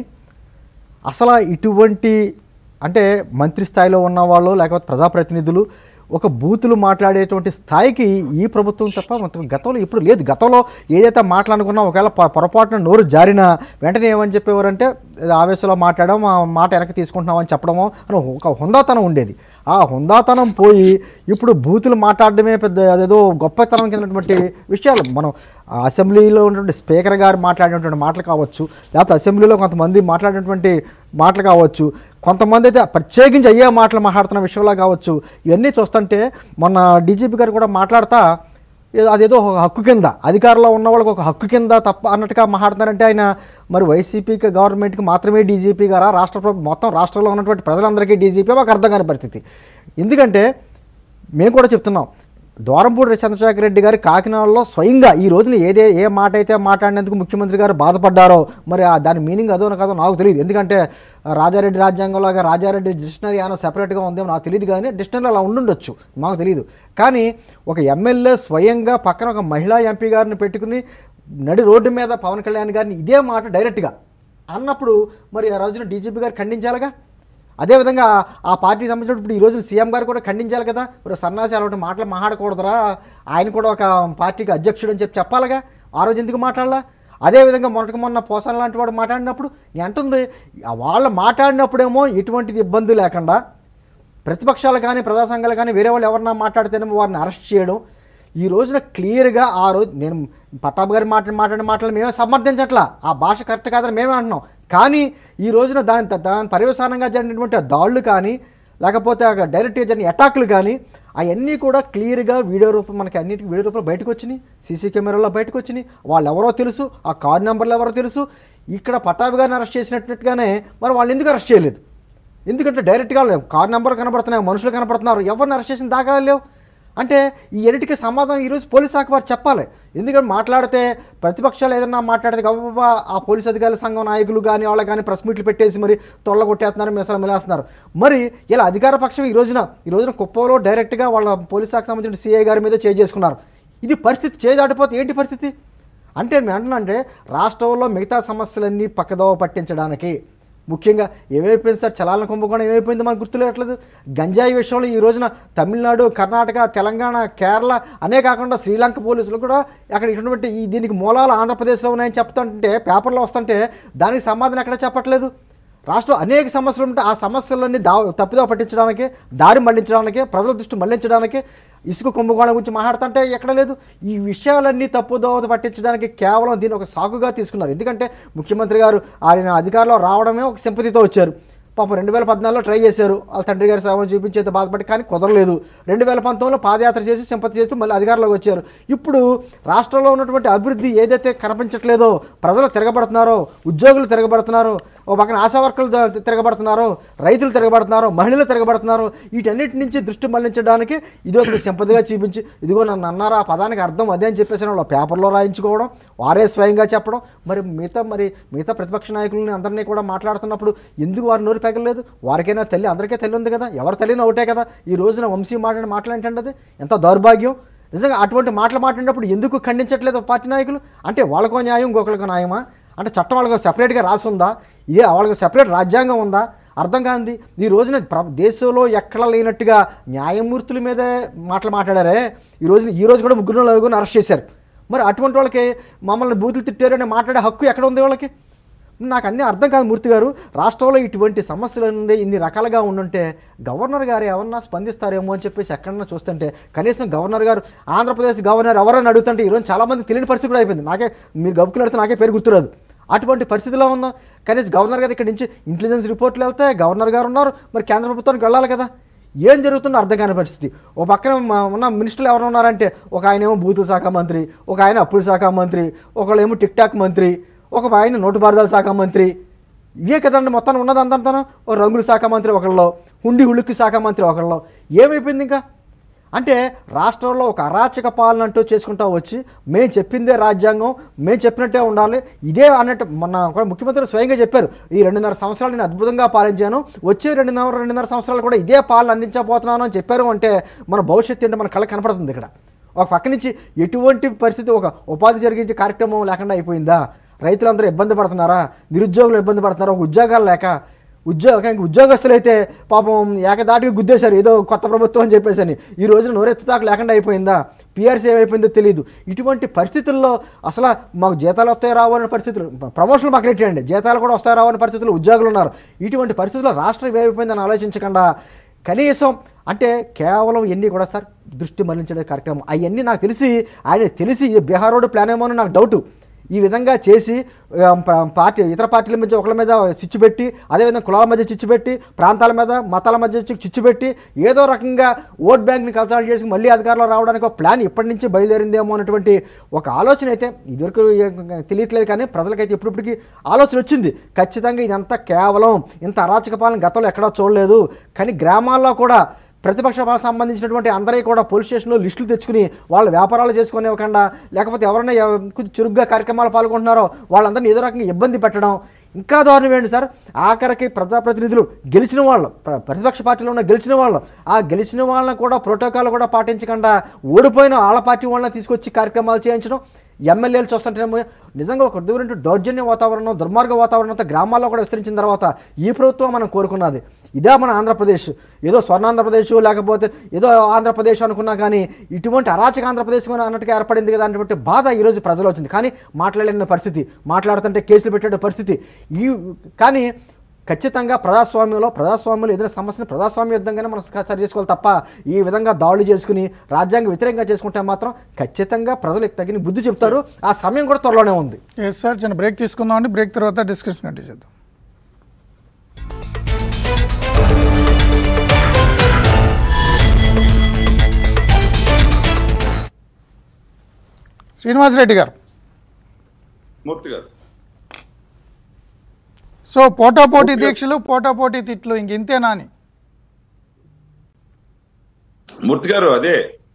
అసలు ఇటువంటి అంటే మంత్రి స్థాయిలో ఉన్నవాళ్ళు లేకపోతే ప్రజాప్రతినిధులు ఒక బూతులు మాట్లాడేటువంటి స్థాయికి ఈ ప్రభుత్వం తప్ప మొత్తం గతంలో ఇప్పుడు లేదు గతంలో ఏదైతే మాట్లాడుకున్నా ఒకవేళ పొ- పొరపాటున నోరు జారినా వెంటనే ఏమని చెప్పేవారంటే "ఏదో ఆవేశంలో మాట్లాడడం ఆ మాట వెనక్కి తీసుకుంటున్నామని చెప్పడమో అని ఒక హుందాతనం ఉండేది ఆ హుందాతనం పోయి ఇప్పుడు బూతులు మాట్లాడడమే పెద్ద అదేదో గొప్పతనం కిందటువంటి విషయాలు మనం ఆ అసెంబ్లీలో ఉన్నటువంటి స్పీకర్ గారు మాట్లాడినటువంటి మాటలు కావచ్చు లేకపోతే అసెంబ్లీలో కొంతమంది మాట్లాడినటువంటి మాటలు కావచ్చు కొంతమంది అయితే ప్రత్యేకించి అయ్యే మాటలు మాట్లాడుతున్న విషయంలో కావచ్చు ఇవన్నీ చూస్తుంటే మొన్న డీజీపీ గారు కూడా మాట్లాడతా ఏదో అదేదో ఒక హక్కు కింద అధికారంలో ఉన్న వాళ్ళకి ఒక హక్కు కింద తప్ప అన్నట్టుగా మాట్లాడుతున్నారంటే ఆయన మరి వైసీపీకి గవర్నమెంట్కి మాత్రమే డీజీపీ గారా రాష్ట్ర ప్రభు- మొత్తం రాష్ట్రంలో ఉన్నటువంటి ప్రజలందరికీ డీజీపీ మాకు అర్థం కాని పరిస్థితి ఎందుకంటే మేము కూడా చెప్తున్నాం ద్వారంపూడి చంద్రశేఖర రెడ్డి గారు కాకినాడలో స్వయంగా ఈ రోజున ఏదే ఏ మాట అయితే మాట్లాడినందుకు ముఖ్యమంత్రి గారు బాధపడ్డారో మరి ఆ దాని మీనింగ్ అదో కాదో నాకు తెలియదు ఎందుకంటే ఆ, రాజారెడ్డి రాజ్యాంగంలాగా రాజారెడ్డి డిక్షనరీ ఏమైనా సెపరేట్గా ఉందేమో నాకు తెలియదు కానీ డిక్షనరీ అలా ఉండుండొచ్చు మాకు తెలియదు కానీ ఒక ఎమ్మెల్యే స్వయంగా పక్కన ఒక మహిళా ఎంపీ గారిని పెట్టుకుని నడి రోడ్డు మీద పవన్ కళ్యాణ్ గారిని ఇదే మాట డైరెక్ట్గా అన్నప్పుడు మరి ఆ రోజున డీజీపీ గారు ఖండించాలిగా అదేవిధంగా ఆ పార్టీకి సంబంధించినప్పుడు ఇప్పుడు ఈ రోజు సీఎం గారు కూడా ఖండించాలి కదా ఇప్పుడు సన్నాసి అలాంటి మాటలు మాట్లాడకూడదురా ఆయన కూడా ఒక పార్టీకి అధ్యక్షుడు అని చెప్పి చెప్పాలిగా ఆ రోజు ఎందుకు మాట్లాడాలా అదేవిధంగా మొన్నటికి మొన్న పోసాన లాంటి వాడు మాట్లాడినప్పుడు నేను అంటుంది ఆ వాళ్ళు మాట్లాడినప్పుడేమో ఎటువంటిది ఇబ్బంది లేకుండా ప్రతిపక్షాలు కానీ ప్రజా సంఘాలు కానీ వేరే వాళ్ళు ఎవరన్నా మాట్లాడితేనేమో వారిని అరెస్ట్ చేయడం ఈ రోజున క్లియర్గా ఆ రోజు నేను పట్టాబ్ గారి మాట మాట్లాడిన మాటలు మేమే సమర్థించట్లా ఆ భాష కరెక్ట్ కాదని మేమే అంటున్నాం కానీ ఈ రోజున దాని దాని పర్యవసానంగా జరిగినటువంటి ఆ దాడులు కానీ లేకపోతే ఆ డైరెక్ట్గా జరిగిన అటాక్లు కానీ అవన్నీ కూడా క్లియర్గా వీడియో రూపం మనకి అన్నిటికీ వీడియో రూపంలో బయటకు వచ్చినాయి సీసీ కెమెరాలో బయటకు వచ్చినాయి వాళ్ళు ఎవరో తెలుసు ఆ కార్ నెంబర్లు ఎవరో తెలుసు ఇక్కడ పట్టాభి గారిని అరెస్ట్ చేసినట్టుగానే మరి వాళ్ళు ఎందుకు అరెస్ట్ చేయలేదు ఎందుకంటే డైరెక్ట్గా లేవు కార్ నెంబర్ కనబడుతున్నాయి మనుషులు కనబడుతున్నారు ఎవరిని అరెస్ట్ చేసిన దాఖలాలు లేవు అంటే ఈ ఎన్నిటికీ సమాధానం ఈరోజు పోలీస్ శాఖ వారు చెప్పాలి ఎందుకంటే మాట్లాడితే ప్రతిపక్షాలు ఏదన్నా మాట్లాడితే గబగబా ఆ పోలీస్ అధికారుల సంఘం నాయకులు కానీ వాళ్ళు కానీ ప్రెస్ మీట్లు పెట్టేసి మరి తొల్ల కొట్టేస్తున్నారు మిసలు మిలేస్తున్నారు మరి ఇలా అధికార పక్షం ఈ రోజున ఈ రోజున కుప్పంలో డైరెక్ట్గా వాళ్ళ పోలీస్ శాఖ సంబంధించిన సీఐ గారి మీద చేయి చేసుకున్నారు ఇది పరిస్థితి చేయి దాటిపోతే ఏంటి పరిస్థితి అంటే నేను అంటున్నా అంటే రాష్ట్రంలో మిగతా సమస్యలన్నీ పక్కదోవ పట్టించడానికి ముఖ్యంగా ఏమైపోయింది సార్ చలాల కుంభకోణం ఏమైపోయింది మనకు గుర్తులేట్లేదు గంజాయి విషయంలో ఈ రోజున తమిళనాడు కర్ణాటక తెలంగాణ కేరళ అనే కాకుండా శ్రీలంక పోలీసులు కూడా అక్కడ ఇటువంటి ఈ దీనికి మూలాలు ఆంధ్రప్రదేశ్లో ఉన్నాయని చెప్తుంటే పేపర్లో వస్తుంటే దానికి సమాధానం ఎక్కడ చెప్పట్లేదు రాష్ట్రంలో అనేక సమస్యలు ఉంటే ఆ సమస్యలన్నీ దా తప్పిదో పట్టించడానికి దారి మళ్లించడానికి ప్రజల దృష్టి మళ్లించడానికి ఇసుక కుంభకోణం గురించి మాట్లాడుతుంటే ఎక్కడ లేదు ఈ విషయాలన్నీ తప్పుదోవ పట్టించడానికి కేవలం దీన్ని ఒక సాకుగా తీసుకున్నారు ఎందుకంటే ముఖ్యమంత్రి గారు ఆయన అధికారంలో రావడమే ఒక సింపతితో వచ్చారు పాపం రెండు వేల పద్నాలుగులో ట్రై చేశారు వాళ్ళ తండ్రి గారి సేవలు చూపించేది బాధపడి కానీ కుదరలేదు రెండు వేల పంతొమ్మిదిలో పాదయాత్ర చేసి సింపతి చేస్తూ మళ్ళీ అధికారంలోకి వచ్చారు ఇప్పుడు రాష్ట్రంలో ఉన్నటువంటి అభివృద్ధి ఏదైతే కనిపించట్లేదో ప్రజలు తిరగబడుతున్నారో ఉద్యోగులు తిరగబడుతున్నారో ఓ పక్కన ఆశా వర్కర్లు ద- తిరగబడుతున్నారో రైతులు తిరగబడుతున్నారో మహిళలు తిరగబడుతున్నారో వీటన్నిటి నుంచి దృష్టి మళ్లించడానికి ఇది ఒక సింపతిగా చూపించి ఇదిగో నన్ను అన్నారు ఆ పదానికి అర్థం అదే అని చెప్పేసి వాళ్ళు పేపర్లో రాయించుకోవడం వారే స్వయంగా చెప్పడం మరి మిగతా మరి మిగతా ప్రతిపక్ష నాయకులని అందరినీ కూడా మాట్లాడుతున్నప్పుడు ఎందుకు వారు నోరు పెగలేదు వారికైనా తల్లి అందరికీ తల్లి ఉంది కదా ఎవరి తల్లినా ఒకటే కదా ఈ రోజున వంశీ మాట్లాడిన మాటలు ఏంటంటే అది ఎంత దౌర్భాగ్యం నిజంగా అటువంటి మాటలు మాట్లాడినప్పుడు ఎందుకు ఖండించట్లేదు పార్టీ నాయకులు అంటే వాళ్ళకో న్యాయం ఇంకొకరికో న్యాయమా అంటే చట్టం వాళ్ళకి సెపరేట్గా రాసి ఉందా ఇదే వాళ్ళకి సెపరేట్ రాజ్యాంగం ఉందా అర్థం కాంది ఈ రోజున ప్ర దేశంలో ఎక్కడ లేనట్టుగా న్యాయమూర్తుల మీదే మాటలు మాట్లాడారే ఈ రోజున ఈ రోజు కూడా ముగ్గురు నలుగురిని అరెస్ట్ చేశారు మరి అటువంటి వాళ్ళకి మమ్మల్ని బూతులు తిట్టారు అని మాట్లాడే హక్కు ఎక్కడ ఉంది వాళ్ళకి నాకు అన్నీ అర్థం కాదు మూర్తి గారు రాష్ట్రంలో ఇటువంటి సమస్యలు నుండి ఇన్ని రకాలుగా ఉండుంటే గవర్నర్ గారు ఎవరన్నా స్పందిస్తారేమో అని చెప్పేసి ఎక్కడన్నా చూస్తుంటే కనీసం గవర్నర్ గారు ఆంధ్రప్రదేశ్ గవర్నర్ ఎవరైనా అడుగుతుంటే ఈరోజు చాలామంది తెలియని పరిస్థితి కూడా అయిపోయింది నాకే మీరు గబుకులు అడిగితే నాకే పేరు గుర్తురాదు అటువంటి పరిస్థితిలో ఉందాం కనీసం గవర్నర్ గారు ఇక్కడి నుంచి ఇంటెలిజెన్స్ రిపోర్ట్లు వెళ్తే గవర్నర్ గారు ఉన్నారు మరి కేంద్ర ప్రభుత్వానికి వెళ్ళాలి కదా ఏం జరుగుతుందో అర్థం కాని పరిస్థితి ఓ పక్కన మా- ఉన్న మినిస్టర్లు ఎవరు ఉన్నారంటే ఒక ఆయన ఏమో భూతు శాఖ మంత్రి ఒక ఆయన అప్పుల శాఖ మంత్రి ఒకళ్ళు ఏమో టిక్ టాక్ మంత్రి ఒక ఆయన నోటుబారుదాల శాఖ మంత్రి ఇవే కదండి మొత్తం ఉన్నది అంతంతాను ఓ రంగుల శాఖ మంత్రి ఒకళ్ళు హుండి హుళుక్కి శాఖ మంత్రి ఒకళ్ళు ఏమైపోయింది ఇంకా అంటే రాష్ట్రంలో ఒక అరాచక పాలన అంటూ చేసుకుంటా వచ్చి మేము చెప్పిందే రాజ్యాంగం మేము చెప్పినట్టే ఉండాలి ఇదే అన్నట్టు మొన్న కూడా ముఖ్యమంత్రి స్వయంగా చెప్పారు ఈ రెండున్నర సంవత్సరాలు నేను అద్భుతంగా పాలించాను వచ్చే రెండున్నర రెండున్నర సంవత్సరాలు కూడా ఇదే పాలన అందించబోతున్నాను అని చెప్పారు అంటే మన భవిష్యత్తు ఏంటో మన కళ కనపడుతుంది ఇక్కడ ఒక పక్క నుంచి ఎటువంటి పరిస్థితి ఒక ఉపాధి జరిగించే కార్యక్రమం లేకుండా అయిపోయిందా రైతులందరూ ఇబ్బంది పడుతున్నారా నిరుద్యోగులు ఇబ్బంది పడుతున్నారా ఒక ఉద్యోగాలు లేక ఉద్యోగ ఇంక ఉద్యోగస్తులు అయితే పాపం ఏకదాటిగా గుద్దేశారు ఏదో కొత్త ప్రభుత్వం అని చెప్పేసి అని ఈ రోజున నోరెత్తుతాకు లేకుండా అయిపోయిందా పిఆర్సీ ఏమైపోయిందో తెలియదు ఇటువంటి పరిస్థితుల్లో అసలు మాకు జీతాలు వస్తాయి రావు అనే పరిస్థితులు ప్రమోషన్లు పక్కన పెట్టేయండి జీతాలు కూడా వస్తాయి రావు అనే పరిస్థితుల్లో ఉద్యోగులు ఉన్నారు ఇటువంటి పరిస్థితుల్లో రాష్ట్రం ఏమైపోయిందని ఆలోచించకుండా కనీసం అంటే కేవలం ఎన్ని కూడా సార్ దృష్టి మళ్లించే కార్యక్రమం అవన్నీ నాకు తెలిసి ఆయన తెలిసి బీహార్ రోడ్ ప్లాన్ ఏమో అని నాకు డౌటు ఈ విధంగా చేసి ఆ, ప- పార్టీ ఇతర పార్టీల మధ్య ఒకళ్ళ మీద చిచ్చు పెట్టి అదేవిధంగా కులాల మధ్య చిచ్చు పెట్టి ప్రాంతాల మీద మతాల మధ్య చి- చిచ్చు పెట్టి ఏదో రకంగా ఓట్ బ్యాంక్ని కన్సల్ట్ చేసి మళ్ళీ అధికారంలో రావడానికి ఒక ప్లాన్ ఇప్పటి నుంచి బయలుదేరిందేమో అనేటువంటి ఒక ఆలోచన అయితే ఇదివరకు ఏ- తెలియట్లేదు కానీ ప్రజలకైతే ఇప్పుడిప్పటికి ఆలోచన వచ్చింది ఖచ్చితంగా ఇదంతా కేవలం ఇంత అరాచక పాలన గతంలో ఎక్కడా చూడలేదు కానీ గ్రామాల్లో కూడా ప్రతిపక్ష పార్టీకి సంబంధించినటువంటి అందరికీ కూడా పోలీస్ స్టేషన్లో లిస్టులు తెచ్చుకుని వాళ్ళ వ్యాపారాలు చేసుకునివ్వకుండా లేకపోతే ఎవరైనా ఎవ- కొంచెం చురుగ్గా కార్యక్రమాలు పాల్గొంటున్నారో వాళ్ళందరినీ ఏదో రకంగా ఇబ్బంది పెట్టడం ఇంకా దారుణం ఏంటి సార్ ఆఖరికి ప్రజాప్రతినిధులు గెలిచిన వాళ్ళు ప్ర- ప్రతిపక్ష పార్టీలో ఉన్న గెలిచిన వాళ్ళు ఆ గెలిచిన వాళ్ళని కూడా ప్రోటోకాల్ కూడా పాటించకుండా ఓడిపోయిన వాళ్ళ పార్టీ వాళ్ళని తీసుకొచ్చి కార్యక్రమాలు చేయించడం ఎమ్మెల్యేలు చూస్తుంటేనేమో నిజంగా ఒక దూరం దౌర్జన్య వాతావరణం దుర్మార్గ వాతావరణం అంతా గ్రామాల్లో కూడా విస్తరించిన తర్వాత ఈ ప్రభుత్వం మనం కోరుకున్నది ఇదే మన ఆంధ్రప్రదేశ్ ఏదో స్వర్ణాంధ్రప్రదేశ్ లేకపోతే ఏదో ఆంధ్రప్రదేశ్ అనుకున్నా కానీ ఇటువంటి అరాచక ఆంధ్రప్రదేశ్ అని అన్నట్టుగా ఏర్పడింది కదా అనేటువంటి బాధ ఈరోజు ప్రజలు వచ్చింది కానీ మాట్లాడలేని పరిస్థితి మాట్లాడుతుంటే కేసులు పెట్టే పరిస్థితి ఈ కానీ ఖచ్చితంగా ప్రజాస్వామ్యంలో ప్రజాస్వామ్యంలో ఏదైనా సమస్యను ప్రజాస్వామ్య యుద్ధంగానే మనం సరి చేసుకోవాలి తప్ప ఈ విధంగా దాడులు చేసుకుని రాజ్యాంగ వ్యతిరేకంగా చేసుకుంటే మాత్రం ఖచ్చితంగా ప్రజలకు తగిన బుద్ధి చెప్తారు ఆ సమయం కూడా త్వరలోనే ఉంది ఎస్ సార్ చిన్న బ్రేక్ తీసుకుందాం అండి బ్రేక్ తర్వాత డిస్కషన్ కంటిన్యూ చేద్దాం శ్రీనివాసరెడ్డి గారు మూర్తి గారు సో పోటాపోటీ దీక్షలు పోటాపోటీ తిట్లు ఇంక ఇంతేనా అని మూర్తి గారు అదే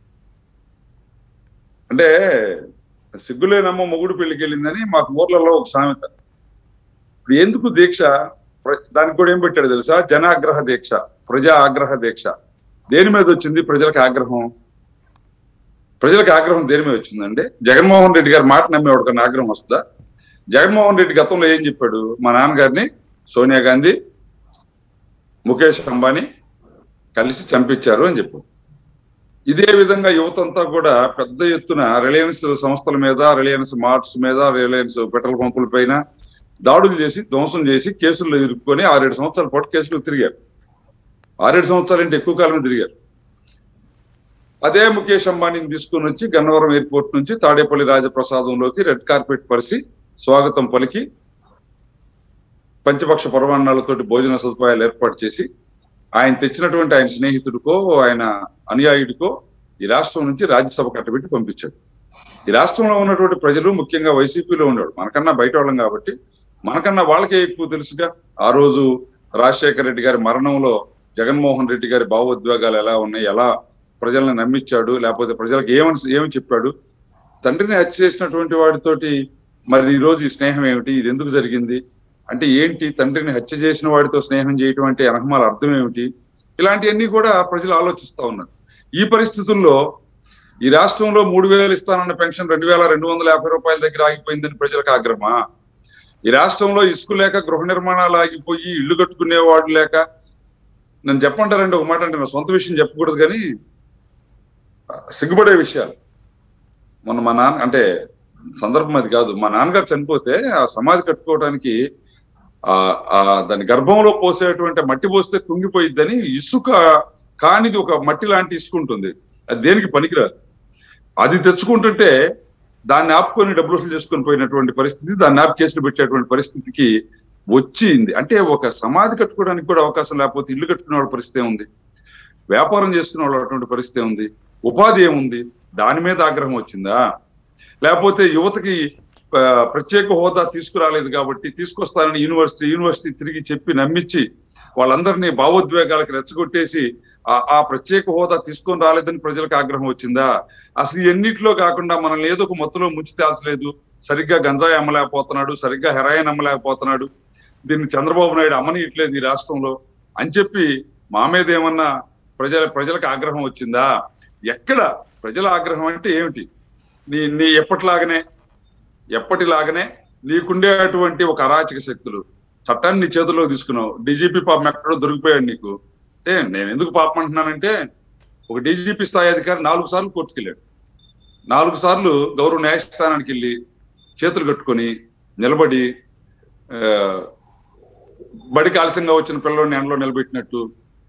అంటే సిగ్గులేనమ్మ మొగుడు పెళ్లికి వెళ్ళిందని మాకు ఊర్లలో ఒక సామెత ఇప్పుడు ఎందుకు దీక్ష ప్ర- దానికి కూడా ఏం పెట్టాడు తెలుసా జనాగ్రహ దీక్ష ప్రజా ఆగ్రహ దీక్ష దేని మీద వచ్చింది ప్రజలకు ఆగ్రహం ప్రజలకు ఆగ్రహం దేని మీద వచ్చిందండి జగన్మోహన్ రెడ్డి గారి మాట నమ్మే వాడికన్నా ఆగ్రహం వస్తుందా జగన్మోహన్ రెడ్డి గతంలో ఏం చెప్పాడు మా నాన్నగారిని సోనియా గాంధీ ముఖేష్ అంబానీ కలిసి చంపించారు అని చెప్పాడు ఇదే విధంగా యువతంతా కూడా పెద్ద ఎత్తున రిలయన్స్ సంస్థల మీద రిలయన్స్ మార్ట్స్ మీద రిలయన్స్ పెట్రోల్ పంపుల పైన దాడులు చేసి ధ్వంసం చేసి కేసుల్లో ఇరుక్కొని ఆరేడు సంవత్సరాల పాటు కేసులు తిరిగారు ఆరేడు సంవత్సరాలు అంటే ఎక్కువ కాలం తిరిగారు అదే ముఖేష్ అంబానీని తీసుకుని వచ్చి గన్నవరం ఎయిర్పోర్ట్ నుంచి తాడేపల్లి రాజప్రసాదంలోకి రెడ్ కార్పెట్ పరిసి స్వాగతం పలికి పంచపక్ష పరమాన్నాలతోటి భోజన సదుపాయాలు ఏర్పాటు చేసి ఆయన తెచ్చినటువంటి ఆయన స్నేహితుడికో ఆయన అనుయాయుడికో ఈ రాష్ట్రం నుంచి రాజ్యసభ కట్టబెట్టి పంపించాడు ఈ రాష్ట్రంలో ఉన్నటువంటి ప్రజలు ముఖ్యంగా వైసీపీలో ఉన్నాడు మనకన్నా బయట వాళ్ళం కాబట్టి మనకన్నా వాళ్ళకే ఎక్కువ తెలుసుగా ఆ రోజు రాజశేఖర రెడ్డి గారి మరణంలో జగన్మోహన్ రెడ్డి గారి భావోద్వేగాలు ఎలా ఉన్నాయి ఎలా ప్రజలను నమ్మించాడు లేకపోతే ప్రజలకు ఏమని ఏమి చెప్పాడు తండ్రిని హత్య చేసినటువంటి వాడితోటి మరి ఈ రోజు ఈ స్నేహం ఏమిటి ఇది ఎందుకు జరిగింది అంటే ఏంటి తండ్రిని హత్య చేసిన వాడితో స్నేహం చేయటం అంటే అనహమాల అర్థం ఏమిటి ఇలాంటివన్నీ కూడా ప్రజలు ఆలోచిస్తా ఉన్నారు ఈ పరిస్థితుల్లో ఈ రాష్ట్రంలో మూడు వేలు ఇస్తానన్న పెన్షన్ రెండు వేల రెండు వందల యాభై రూపాయల దగ్గర ఆగిపోయిందని ప్రజలకు ఆగ్రహమా ఈ రాష్ట్రంలో ఇసుక లేక గృహ నిర్మాణాలు ఆగిపోయి ఇల్లు కట్టుకునేవాడు లేక నన్ను చెప్పంటారండి ఒక మాట అంటే నా సొంత విషయం చెప్పకూడదు కానీ సిగ్గుపడే విషయాలు మొన్న మా నాన్న అంటే సందర్భం అది కాదు మా నాన్నగారు చనిపోతే ఆ సమాధి కట్టుకోవడానికి ఆ ఆ దాని గర్భంలో పోసేటువంటి మట్టి పోస్తే కుంగిపోయిద్దని ఇసుక కానిది ఒక మట్టి లాంటి ఇసుక ఉంటుంది అది దేనికి పనికిరాదు అది తెచ్చుకుంటుంటే దాన్ని ఆపుకొని డబ్బులు వసూలు చేసుకొని పోయినటువంటి పరిస్థితి దాన్ని ఆపు కేసులు పెట్టేటువంటి పరిస్థితికి వచ్చింది అంటే ఒక సమాధి కట్టుకోవడానికి కూడా అవకాశం లేకపోతే ఇల్లు కట్టుకునే వాళ్ళ పరిస్థితి ఉంది వ్యాపారం చేసుకునే వాళ్ళ అటువంటి పరిస్థితి ఉంది ఉపాధి ఏముంది దాని మీద ఆగ్రహం వచ్చిందా లేకపోతే యువతకి ఆ, ప్రత్యేక హోదా తీసుకురాలేదు కాబట్టి తీసుకొస్తానని యూనివర్సిటీ యూనివర్సిటీ తిరిగి చెప్పి నమ్మించి వాళ్ళందరినీ భావోద్వేగాలకు రెచ్చగొట్టేసి ఆ ఆ ప్రత్యేక హోదా తీసుకొని రాలేదని ప్రజలకు ఆగ్రహం వచ్చిందా అసలు ఎన్నిట్లో కాకుండా మనల్ని ఏదో ఒక మొత్తంలో ముంచి తేల్చలేదు సరిగ్గా గంజాయి అమ్మలేకపోతున్నాడు సరిగ్గా హెరాయిన్ అమ్మలేకపోతున్నాడు దీన్ని చంద్రబాబు నాయుడు అమ్మనియట్లేదు ఈ రాష్ట్రంలో అని చెప్పి మా మీద ఏమన్నా ప్రజల ప్రజలకు ఆగ్రహం వచ్చిందా ఎక్కడ ప్రజల ఆగ్రహం అంటే ఏమిటి నీ నీ ఎప్పటిలాగనే ఎప్పటిలాగనే నీకుండేటువంటి ఒక అరాచక శక్తులు చట్టాన్ని నీ చేతుల్లో తీసుకున్నావు డీజీపీ పాపం ఎక్కడో దొరికిపోయాడు నీకు అంటే నేను ఎందుకు పాపం అంటున్నానంటే ఒక డీజీపీ స్థాయి అధికారి నాలుగు సార్లు కోర్టుకెళ్ళాడు నాలుగు సార్లు గౌరవ న్యాయస్థానానికి వెళ్ళి చేతులు కట్టుకొని నిలబడి ఆ, బడికి ఆలస్యంగా వచ్చిన పిల్లల్ని ఎండలో నిలబెట్టినట్టు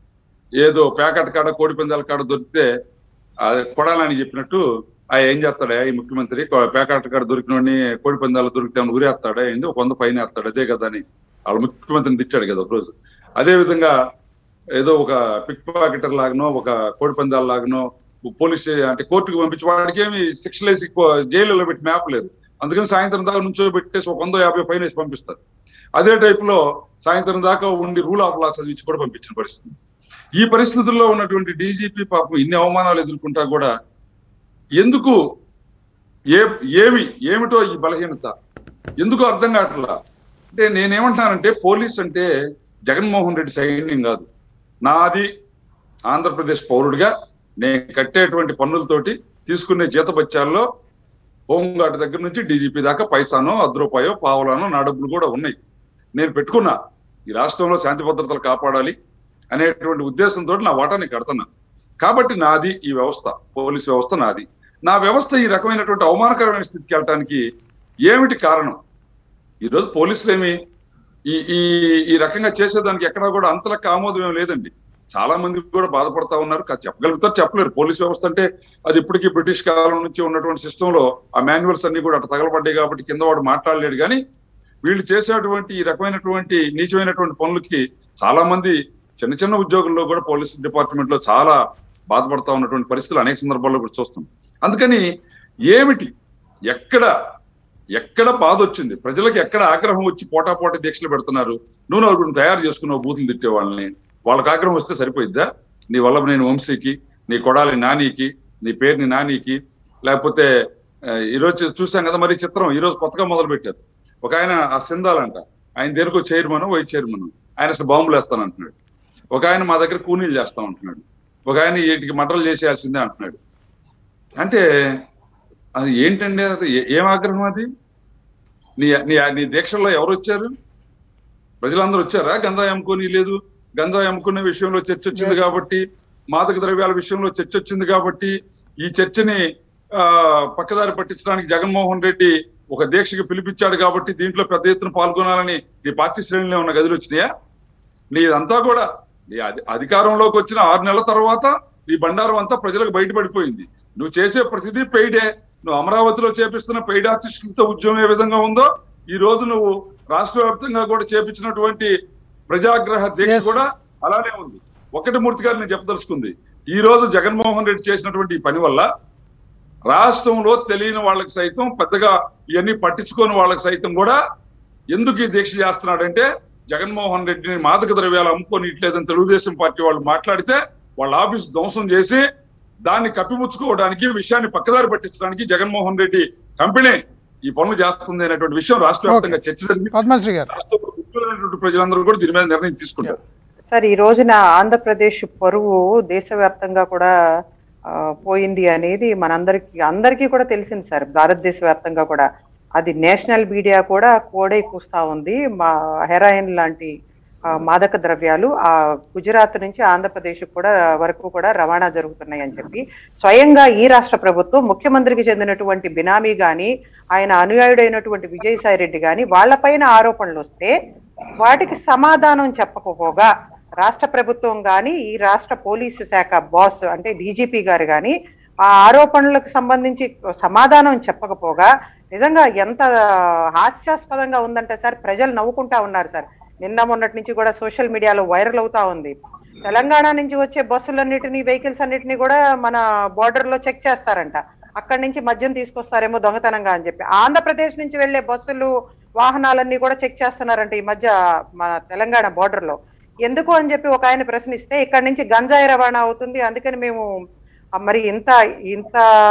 ఏదో ప్యాకెట్ కాడ కోడి పందాల కాడ దొరికితే అది కొడాలని చెప్పినట్టు ఆ ఏం చేస్తాడా ఈ ముఖ్యమంత్రి కొ- ప్యాకెట్ కాడ దొరికినోడిని కోడి పందాలు దొరికితే ఏమన్నా ఊరేస్తాడా ఏంది ఒక వంద పైన వేస్తాడు అదే కదా అని వాళ్ళ ముఖ్యమంత్రిని తిట్టాడు కదా ఒక రోజు అదే విధంగా ఏదో ఒక పిక్ పాకెటర్ లాగానో ఒక కోడి పందాల లాగానో పోలీస్ స్టేషన్ అంటే కోర్టుకు పంపించి వాడికి ఏమి శిక్షలు వేసి కో- జైలులో పెట్టి మేపలేదు లేదు అందుకని సాయంత్రం దాకా నుంచో పెట్టేసి ఒక వందో యాభై పైన వేసి పంపిస్తారు అదే టైప్ లో సాయంత్రం దాకా ఉండి రూల్ ఆఫ్ లా చదివించి కూడా పంపించిన పరిస్థితి ఈ పరిస్థితుల్లో ఉన్నటువంటి డీజీపీ పాపం ఇన్ని అవమానాలు ఎదుర్కొంటా కూడా ఎందుకు ఏ ఏమి ఏమిటో ఈ బలహీనత ఎందుకు అర్థం కావట్లా అంటే నేనేమంటున్నానంటే పోలీస్ అంటే జగన్మోహన్ రెడ్డి సైన్యం కాదు నాది ఆంధ్రప్రదేశ్ పౌరుడిగా నేను కట్టేటువంటి పన్నులతోటి తీసుకునే జీతబత్యాల్లో హోంగార్డ్ దగ్గర నుంచి డీజీపీ దాకా పైసానో అర్ధ రూపాయో పావలానో నా డబ్బులు కూడా ఉన్నాయి నేను పెట్టుకున్నా ఈ రాష్ట్రంలో శాంతి భద్రతలు కాపాడాలి అనేటువంటి ఉద్దేశంతో నా వాటాని కడుతున్నా కాబట్టి నాది ఈ వ్యవస్థ పోలీస్ వ్యవస్థ నాది నా వ్యవస్థ ఈ రకమైనటువంటి అవమానకరమైన స్థితికి వెళ్ళటానికి ఏమిటి కారణం ఈరోజు పోలీసులు ఏమి ఈ ఈ ఈ రకంగా చేసేదానికి ఎక్కడా కూడా అంతలకు ఆమోదం ఏం లేదండి చాలా మంది కూడా బాధపడతా ఉన్నారు కా- చెప్పగలుగుతారు చెప్పలేరు పోలీస్ వ్యవస్థ అంటే అది ఇప్పటికీ బ్రిటిష్ కాలం నుంచి ఉన్నటువంటి సిస్టమ్ లో ఆ మాన్యువల్స్ అన్ని కూడా అటు తగలబడ్డాయి కాబట్టి కింద వాడు మాట్లాడలేడు కానీ వీళ్ళు చేసేటువంటి ఈ రకమైనటువంటి నీచమైనటువంటి పనులకి చాలా మంది చిన్న చిన్న ఉద్యోగుల్లో కూడా పోలీస్ డిపార్ట్మెంట్ లో చాలా బాధపడతా ఉన్నటువంటి పరిస్థితులు అనేక సందర్భాల్లో కూడా చూస్తాం అందుకని ఏమిటి ఎక్కడ ఎక్కడ బాధ వచ్చింది ప్రజలకు ఎక్కడ ఆగ్రహం వచ్చి పోటాపోటీ దీక్షలు పెడుతున్నారు నువ్వు నలుగురిని తయారు చేసుకున్నావు బూతులు తిట్టే వాళ్ళని వాళ్ళకి ఆగ్రహం వస్తే సరిపోయిద్దా నీ వల్ల నేను వంశీకి నీ కొడాలి నానికి నీ పేరుని నానికి లేకపోతే ఆ, ఈరోజు చూసాం కదా మరి చిత్రం ఈ రోజు కొత్తగా మొదలు పెట్టారు ఒక ఆయన ఆ సిందాలంట ఆయన దేనికో చైర్మన్ వైస్ చైర్మన్ ఆయన అసలు బాంబులు వేస్తాను అంటున్నాడు ఒక ఆయన మా దగ్గర కూనీలు చేస్తాం అంటున్నాడు ఒక ఆయన వీటికి మటలు చేసేయాల్సిందే అంటున్నాడు అంటే అది ఏంటండి అది ఏ- ఏం ఆగ్రహం అది నీ నీ నీ దీక్షల్లో ఎవరు వచ్చారు ప్రజలందరూ వచ్చారా గంజాయి అమ్ముకొని లేదు గంజాయి అమ్ముకునే విషయంలో చర్చ వచ్చింది Yes. కాబట్టి మాదక ద్రవ్యాల విషయంలో చర్చ వచ్చింది కాబట్టి ఈ చర్చని ఆ పక్కదారి పట్టించడానికి జగన్మోహన్ రెడ్డి ఒక దీక్షకి పిలిపించాడు కాబట్టి దీంట్లో పెద్ద ఎత్తున పాల్గొనాలని నీ పార్టీ శ్రేణిలో ఉన్న గదులు వచ్చినాయా నీదంతా కూడా నీ అధి- అధికారంలోకి వచ్చిన ఆరు నెలల తర్వాత నీ బండారం అంతా ప్రజలకు బయటపడిపోయింది నువ్వు చేసే ప్రతిదీ పెయిడే నువ్వు అమరావతిలో చేపిస్తున్న పెయిడ్ ఆర్టిస్టులతో ఉద్యమం ఏ విధంగా ఉందో ఈ రోజు నువ్వు రాష్ట్ర వ్యాప్తంగా కూడా చేపించినటువంటి ప్రజాగ్రహ దీక్ష Yes. కూడా అలానే ఉంది ఒకటి మూర్తి గారు నేను చెప్పదలుచుకుంది ఈ రోజు జగన్మోహన్ రెడ్డి చేసినటువంటి ఈ పని వల్ల రాష్ట్రంలో తెలియని వాళ్ళకి సైతం పెద్దగా ఇవన్నీ పట్టించుకోని వాళ్ళకి సైతం కూడా ఎందుకు ఈ దీక్ష చేస్తున్నాడంటే జగన్మోహన్ రెడ్డిని మాదక ద్రవ్యాలు అమ్ముకొని ఇట్లేదని తెలుగుదేశం పార్టీ వాళ్ళు మాట్లాడితే వాళ్ళ ఆఫీస్ ధ్వంసం చేసి దాన్ని కప్పిపుచ్చుకోవడానికి విషయాన్ని పక్కదారి పట్టించడానికి జగన్మోహన్ రెడ్డి కంపెనీ ఈ పనులు చేస్తుంది అనేటువంటి విషయం రాష్ట్ర వ్యాప్తంగా చర్చ జరిగింది పద్మశ్రీ గారు రాష్ట్రంలో ముఖ్యమైనటువంటి ప్రజలందరూ కూడా దీని మీద నిర్ణయం తీసుకుంటారు సార్ ఈ రోజున ఆంధ్రప్రదేశ్ పరువు దేశవ్యాప్తంగా కూడా ఆ, పోయింది అనేది మనందరికి అందరికీ కూడా తెలిసింది సార్ భారతదేశ వ్యాప్తంగా కూడా అది నేషనల్ మీడియా కూడా కోడై కూస్తా ఉంది మా హెరాయిన్ లాంటి ఆ, మాదక ద్రవ్యాలు ఆ గుజరాత్ నుంచి ఆంధ్రప్రదేశ్ కూడా వరకు కూడా రవాణా జరుగుతున్నాయి అని చెప్పి స్వయంగా ఈ రాష్ట్ర ప్రభుత్వం ముఖ్యమంత్రికి చెందినటువంటి బినామీ గాని ఆయన అనుయాయుడైనటువంటి విజయసాయి రెడ్డి గాని వాళ్ళపైన ఆరోపణలు వస్తే వాటికి సమాధానం చెప్పకపోగా రాష్ట్ర ప్రభుత్వం కానీ ఈ రాష్ట్ర పోలీసు శాఖ బాస్ అంటే డీజీపీ గారు కానీ ఆ ఆరోపణలకు సంబంధించి సమాధానం చెప్పకపోగా నిజంగా ఎంత హాస్యాస్పదంగా ఉందంటే సార్ ప్రజలు నవ్వుకుంటా ఉన్నారు సార్ నిన్న మొన్నటి నుంచి కూడా సోషల్ మీడియాలో వైరల్ అవుతా ఉంది తెలంగాణ నుంచి వచ్చే బస్సులన్నిటినీ వెహికల్స్ అన్నిటినీ కూడా మన బార్డర్ లో చెక్ చేస్తారంట అక్కడి నుంచి మద్యం తీసుకొస్తారేమో దొంగతనంగా అని చెప్పి ఆంధ్రప్రదేశ్ నుంచి వెళ్లే బస్సులు వాహనాలన్నీ కూడా చెక్ చేస్తున్నారంట ఈ మధ్య మన తెలంగాణ బార్డర్ లో ఎందుకు అని చెప్పి ఒక ఆయన ప్రశ్నిస్తే ఇక్కడ నుంచి గంజాయి రవాణా అవుతుంది అందుకని మేము ఆ, మరి ఇంత ఇంత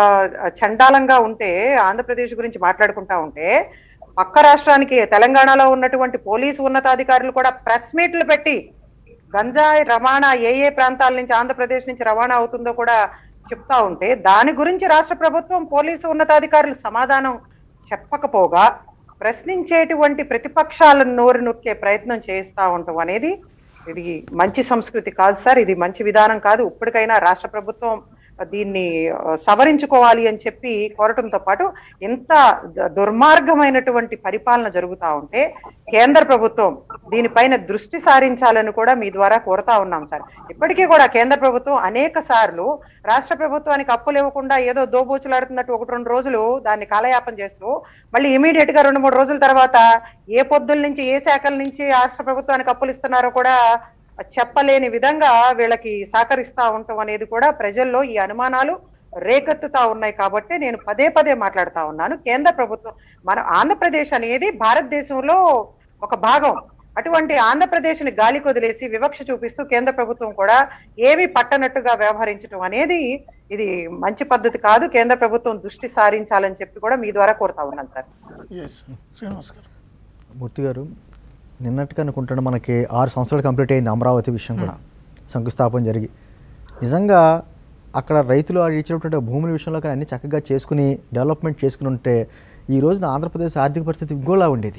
చండాలంగా ఉంటే ఆంధ్రప్రదేశ్ గురించి మాట్లాడుకుంటా ఉంటే పక్క రాష్ట్రానికి తెలంగాణలో ఉన్నటువంటి పోలీసు ఉన్నతాధికారులు కూడా ప్రెస్ మీట్లు పెట్టి గంజాయి రవాణా ఏ ఏ ప్రాంతాల నుంచి ఆంధ్రప్రదేశ్ నుంచి రవాణా అవుతుందో కూడా చెప్తా ఉంటే దాని గురించి రాష్ట్ర ప్రభుత్వం పోలీసు ఉన్నతాధికారులు సమాధానం చెప్పకపోగా ప్రశ్నించేటువంటి ప్రతిపక్షాలను నోరు నొక్కే ప్రయత్నం చేస్తా ఉండటం అనేది ఇది మంచి సంస్కృతి కాదు సార్ ఇది మంచి విధానం కాదు ఇప్పటికైనా రాష్ట్ర ప్రభుత్వం దీన్ని ఆ, సవరించుకోవాలి అని చెప్పి కోరటంతో పాటు ఇంత ద- దుర్మార్గమైనటువంటి పరిపాలన జరుగుతా ఉంటే కేంద్ర ప్రభుత్వం దీనిపైన దృష్టి సారించాలని కూడా మీ ద్వారా కోరుతా ఉన్నాం సార్ ఇప్పటికీ కూడా కేంద్ర ప్రభుత్వం అనేక సార్లు రాష్ట్ర ప్రభుత్వానికి అప్పులు ఇవ్వకుండా ఏదో దోబూచులాడుతున్నట్టు ఒకటి రెండు రోజులు దాన్ని కాలయాపన చేస్తూ మళ్ళీ ఇమీడియట్ గా రెండు మూడు రోజుల తర్వాత ఏ పొద్దుల నుంచి ఏ శాఖల నుంచి రాష్ట్ర ప్రభుత్వానికి అప్పులు ఇస్తున్నారో కూడా చెప్పలేని విధంగా వీళ్ళకి సహకరిస్తా ఉండటం అనేది కూడా ప్రజల్లో ఈ అనుమానాలు రేకెత్తుతా ఉన్నాయి కాబట్టి నేను పదే పదే మాట్లాడుతా ఉన్నాను కేంద్ర ప్రభుత్వం మన ఆంధ్రప్రదేశ్ అనేది భారతదేశంలో ఒక భాగం అటువంటి ఆంధ్రప్రదేశ్ ని గాలి కొదిలేసి వివక్ష చూపిస్తూ కేంద్ర ప్రభుత్వం కూడా ఏమీ పట్టనట్టుగా వ్యవహరించడం అనేది ఇది మంచి పద్ధతి కాదు కేంద్ర ప్రభుత్వం దృష్టి సారించాలని చెప్పి కూడా మీ ద్వారా కోరుతా ఉన్నాను సార్ ఎస్ శ్రీనివాస్ గారు మూర్తి గారు నిన్నట్టుగా అనుకుంటున్న మనకి ఆరు సంవత్సరాలు కంప్లీట్ అయింది అమరావతి విషయం కూడా శంకుస్థాపన జరిగి నిజంగా అక్కడ రైతులు ఆ ఇచ్చినటువంటి భూముల విషయంలో కానీ అన్ని చక్కగా చేసుకుని డెవలప్మెంట్ చేసుకుని ఉంటే ఈ రోజున ఆంధ్రప్రదేశ్ ఆర్థిక పరిస్థితి ఇంకోలా ఉండేది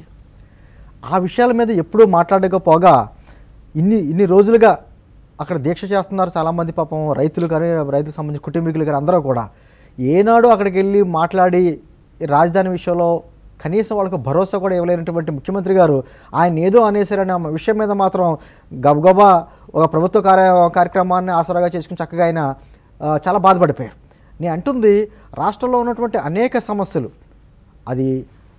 ఆ విషయాల మీద ఎప్పుడూ మాట్లాడకపోగా ఇన్ని ఇన్ని రోజులుగా అక్కడ దీక్ష చేస్తున్నారు చాలామంది పాపం రైతులు కానీ రైతుకు సంబంధించిన కుటుంబీకులు కానీ అందరూ కూడా ఏనాడు అక్కడికి వెళ్ళి మాట్లాడి ఈ రాజధాని విషయంలో కనీసం వాళ్ళకు భరోసా కూడా ఇవ్వలేనటువంటి ముఖ్యమంత్రి గారు ఆయన ఏదో అనేసారనే ఆ విషయం మీద మాత్రం గబగబా ఒక ప్రభుత్వ కార్య కార్యక్రమాన్ని ఆసరాగా చేసుకుని చక్కగా ఆయన ఆ, చాలా బాధపడిపోయారు నేను అంటుంది రాష్ట్రంలో ఉన్నటువంటి అనేక సమస్యలు అది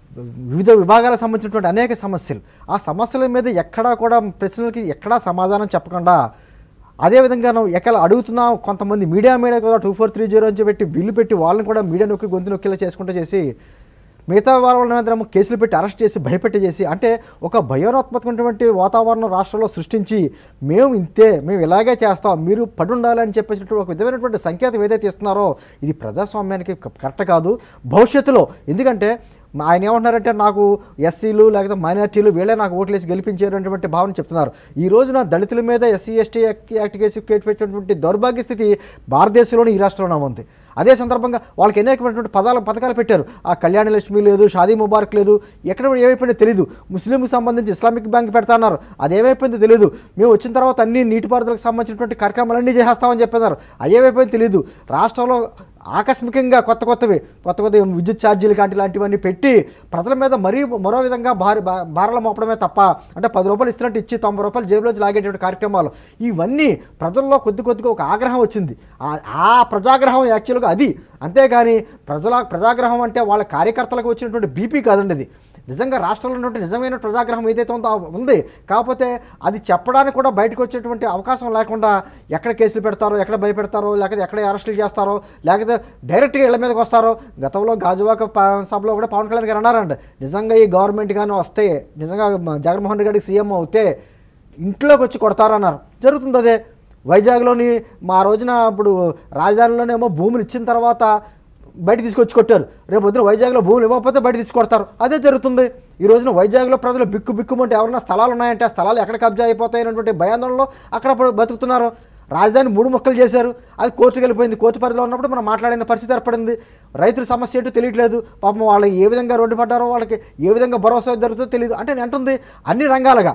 వివిధ విభాగాలకు సంబంధించినటువంటి అనేక సమస్యలు ఆ సమస్యల మీద ఎక్కడా కూడా ప్రశ్నలకి ఎక్కడా సమాధానం చెప్పకుండా అదేవిధంగా నువ్వు ఎక్కడ అడుగుతున్నావు కొంతమంది మీడియా మీడియా కూడా టూ ఫోర్ త్రీ జీరో అని పెట్టి బిల్లు పెట్టి వాళ్ళని కూడా మీడియా నొక్కి గొంతు నొక్కిలా చేసుకుంటూ చేసి మిగతా వాళ్ళని కేసులు పెట్టి అరెస్ట్ చేసి భయపెట్టి చేసి అంటే ఒక భయోనాత్మకమైనటువంటి వాతావరణం రాష్ట్రంలో సృష్టించి మేము ఇంతే మేము ఇలాగే చేస్తాం మీరు పడి ఉండాలని చెప్పేసినటువంటి ఒక విధమైనటువంటి సంకేతం ఏదైతే ఇస్తున్నారో ఇది ప్రజాస్వామ్యానికి క- కరెక్ట్ కాదు భవిష్యత్తులో ఎందుకంటే మా- ఆయన ఏమంటున్నారంటే నాకు ఎస్సీలు లేకపోతే మైనార్టీలు వీళ్ళే నాకు ఓట్లేసి గెలిపించారనేటువంటి భావన చెప్తున్నారు ఈ రోజున దళితుల మీద SC ST act case case పెట్టినటువంటి దౌర్భాగ్య స్థితి భారతదేశంలోని ఈ రాష్ట్రంలో ఉంది అదే సందర్భంగా వాళ్ళకి అనేకమైనటువంటి పదాలు పథకాలు పెట్టారు ఆ కళ్యాణ లక్ష్మి లేదు షాదీ ముబారక్ లేదు ఎక్కడ ఏమైపోయిందో తెలియదు ముస్లింకి సంబంధించి ఇస్లామిక్ బ్యాంక్ పెడతా అన్నారు అది ఏమైపోయిందో తెలియదు మేము వచ్చిన తర్వాత అన్ని నీటిపారుదలకు సంబంధించినటువంటి కార్యక్రమాలన్నీ చేసేస్తామని చెప్పారు అవి ఏమైపోయిందో తెలియదు రాష్ట్రంలో ఆకస్మికంగా కొత్త కొత్తవి కొత్త కొత్త విద్యుత్ ఛార్జీలు కాంటి లాంటివన్నీ పెట్టి ప్రజల మీద మరీ మరో విధంగా భారీ భా- భారాలు మోపడమే తప్ప అంటే పది రూపాయలు ఇస్తున్నట్టు ఇచ్చి తొంభై రూపాయలు జేబులోంచి లాగేటువంటి కార్యక్రమాలు ఇవన్నీ ప్రజల్లో కొద్ది కొద్దిగా ఒక ఆగ్రహం వచ్చింది ఆ- ఆ ప్రజాగ్రహం యాక్చువల్గా అది అంతేగాని ప్రజల ప్రజాగ్రహం అంటే వాళ్ళ కార్యకర్తలకు వచ్చినటువంటి బీపీ కాదండి అది నిజంగా రాష్ట్రంలో ఉన్నటువంటి నిజమైన ప్రజాగ్రహం ఏదైతే ఉందో ఆ ఉంది కాకపోతే అది చెప్పడానికి కూడా బయటకు వచ్చేటువంటి అవకాశం లేకుండా ఎక్కడ కేసులు పెడతారో ఎక్కడ భయపెడతారో లేకపోతే ఎక్కడ అరెస్టులు చేస్తారో లేకపోతే డైరెక్ట్గా ఇళ్ల మీదకి వస్తారో గతంలో గాజువాక ప- సభలో కూడా పవన్ కళ్యాణ్ గారు అన్నారండి నిజంగా ఈ గవర్నమెంట్ కానీ వస్తే నిజంగా మ- జగన్మోహన్ రెడ్డి గారికి సీఎం అవుతే ఇంట్లోకి వచ్చి కొడతారన్నారు జరుగుతుంది అదే వైజాగ్లోని మా రోజున ఇప్పుడు రాజధానిలోనేమో భూములు ఇచ్చిన తర్వాత బయట తీసుకొచ్చి కొట్టారు రేపు పొద్దున వైజాగ్లో భూములు ఇవ్వకపోతే బయట తీసుకొడతారు అదే జరుగుతుంది ఈ రోజున వైజాగ్లో ప్రజలు బిక్కు బిక్కుమంటే ఎవరైనా స్థలాలు ఉన్నాయంటే ఆ స్థలాలు ఎక్కడ కబ్జా అయిపోతాయి అనేటువంటి భయాందోళనలో అక్కడ ఇప్పుడు బతుకుతున్నారు రాజధాని మూడు మొక్కలు చేశారు అది కోర్టుకు వెళ్ళిపోయింది కోర్టు పరిధిలో ఉన్నప్పుడు మనం మాట్లాడిన పరిస్థితి ఏర్పడింది రైతుల సమస్య ఏంటో తెలియట్లేదు పాపం వాళ్ళకి ఏ విధంగా రోడ్డు పడ్డారో వాళ్ళకి ఏ విధంగా భరోసా జరుగుతుందో తెలియదు అంటే నేను అంటుంది అన్ని రంగాలుగా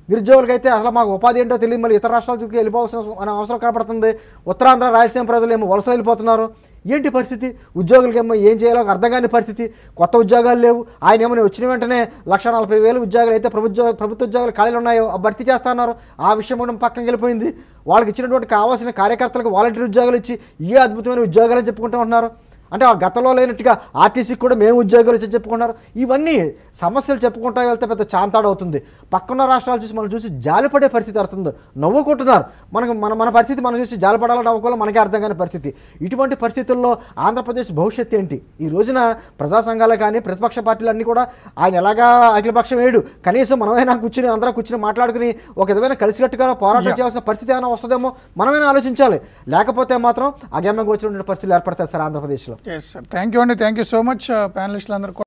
నిరుద్యోగులకి అయితే అసలు మాకు ఉపాధి ఏంటో తెలియదు మళ్ళీ ఇతర రాష్ట్రాలకు వెళ్ళిపోవాల్సిన అనే అవసరం కనపడుతుంది ఉత్తరాంధ్ర రాయలసీమ ప్రజలు ఏమో వలస వెళ్ళిపోతున్నారు ఏంటి పరిస్థితి ఉద్యోగులకేమో ఏం చేయాలో ఒక అర్థం కాని పరిస్థితి కొత్త ఉద్యోగాలు లేవు ఆయన ఏమో వచ్చిన వెంటనే లక్ష నలభై వేలు ఉద్యోగాలు అయితే ప్రభుత్వ ప్రభుత్వ ఉద్యోగాలు ఖాళీలు ఉన్నాయో ఆ భర్తీ చేస్తా ఉన్నారు ఆ విషయం కూడా పక్కన వెళ్ళిపోయింది వాళ్ళకి ఇచ్చినటువంటి కావాల్సిన కార్యకర్తలకు వాలంటీర్ ఉద్యోగాలు ఇచ్చి ఏ అద్భుతమైన ఉద్యోగాలు అని చెప్పుకుంటూ ఉంటున్నారు అంటే ఆ గతంలో లేనట్టుగా ఆర్టీసీకి కూడా మేము ఉద్యోగాలు ఇచ్చి చెప్పుకున్నారు ఇవన్నీ సమస్యలు చెప్పుకుంటా వెళ్తే పెద్ద చాంతాడు అవుతుంది పక్కన రాష్ట్రాలు చూసి మనం చూసి జాలిపడే పరిస్థితి అవుతుంది నవ్వుకుంటున్నారు మనకు మన మన పరిస్థితి మనం చూసి జాలిపడాలని నవ్వుకోవాలి మనకే అర్థం కాని పరిస్థితి ఇటువంటి పరిస్థితుల్లో ఆంధ్రప్రదేశ్ భవిష్యత్తు ఏంటి ఈ రోజున ప్రజా సంఘాలు కానీ ప్రతిపక్ష పార్టీలు అన్నీ కూడా ఆయన ఎలాగా అఖిలపక్షం వేయడు కనీసం మనమైనా కూర్చుని అందరూ కూర్చుని మాట్లాడుకుని ఒక విధమైన కలిసికట్టుగా పోరాటం Yeah. చేయాల్సిన పరిస్థితి ఏమైనా వస్తుందేమో మనమైనా ఆలోచించాలి లేకపోతే మాత్రం అగమ్యంగా వచ్చినటువంటి పరిస్థితులు ఏర్పడతాయి సార్ ఆంధ్రప్రదేశ్లో ఎస్ సార్ థ్యాంక్ యూ అండి థ్యాంక్ యూ సో మచ్ ప్యానలిస్టులు అందరూ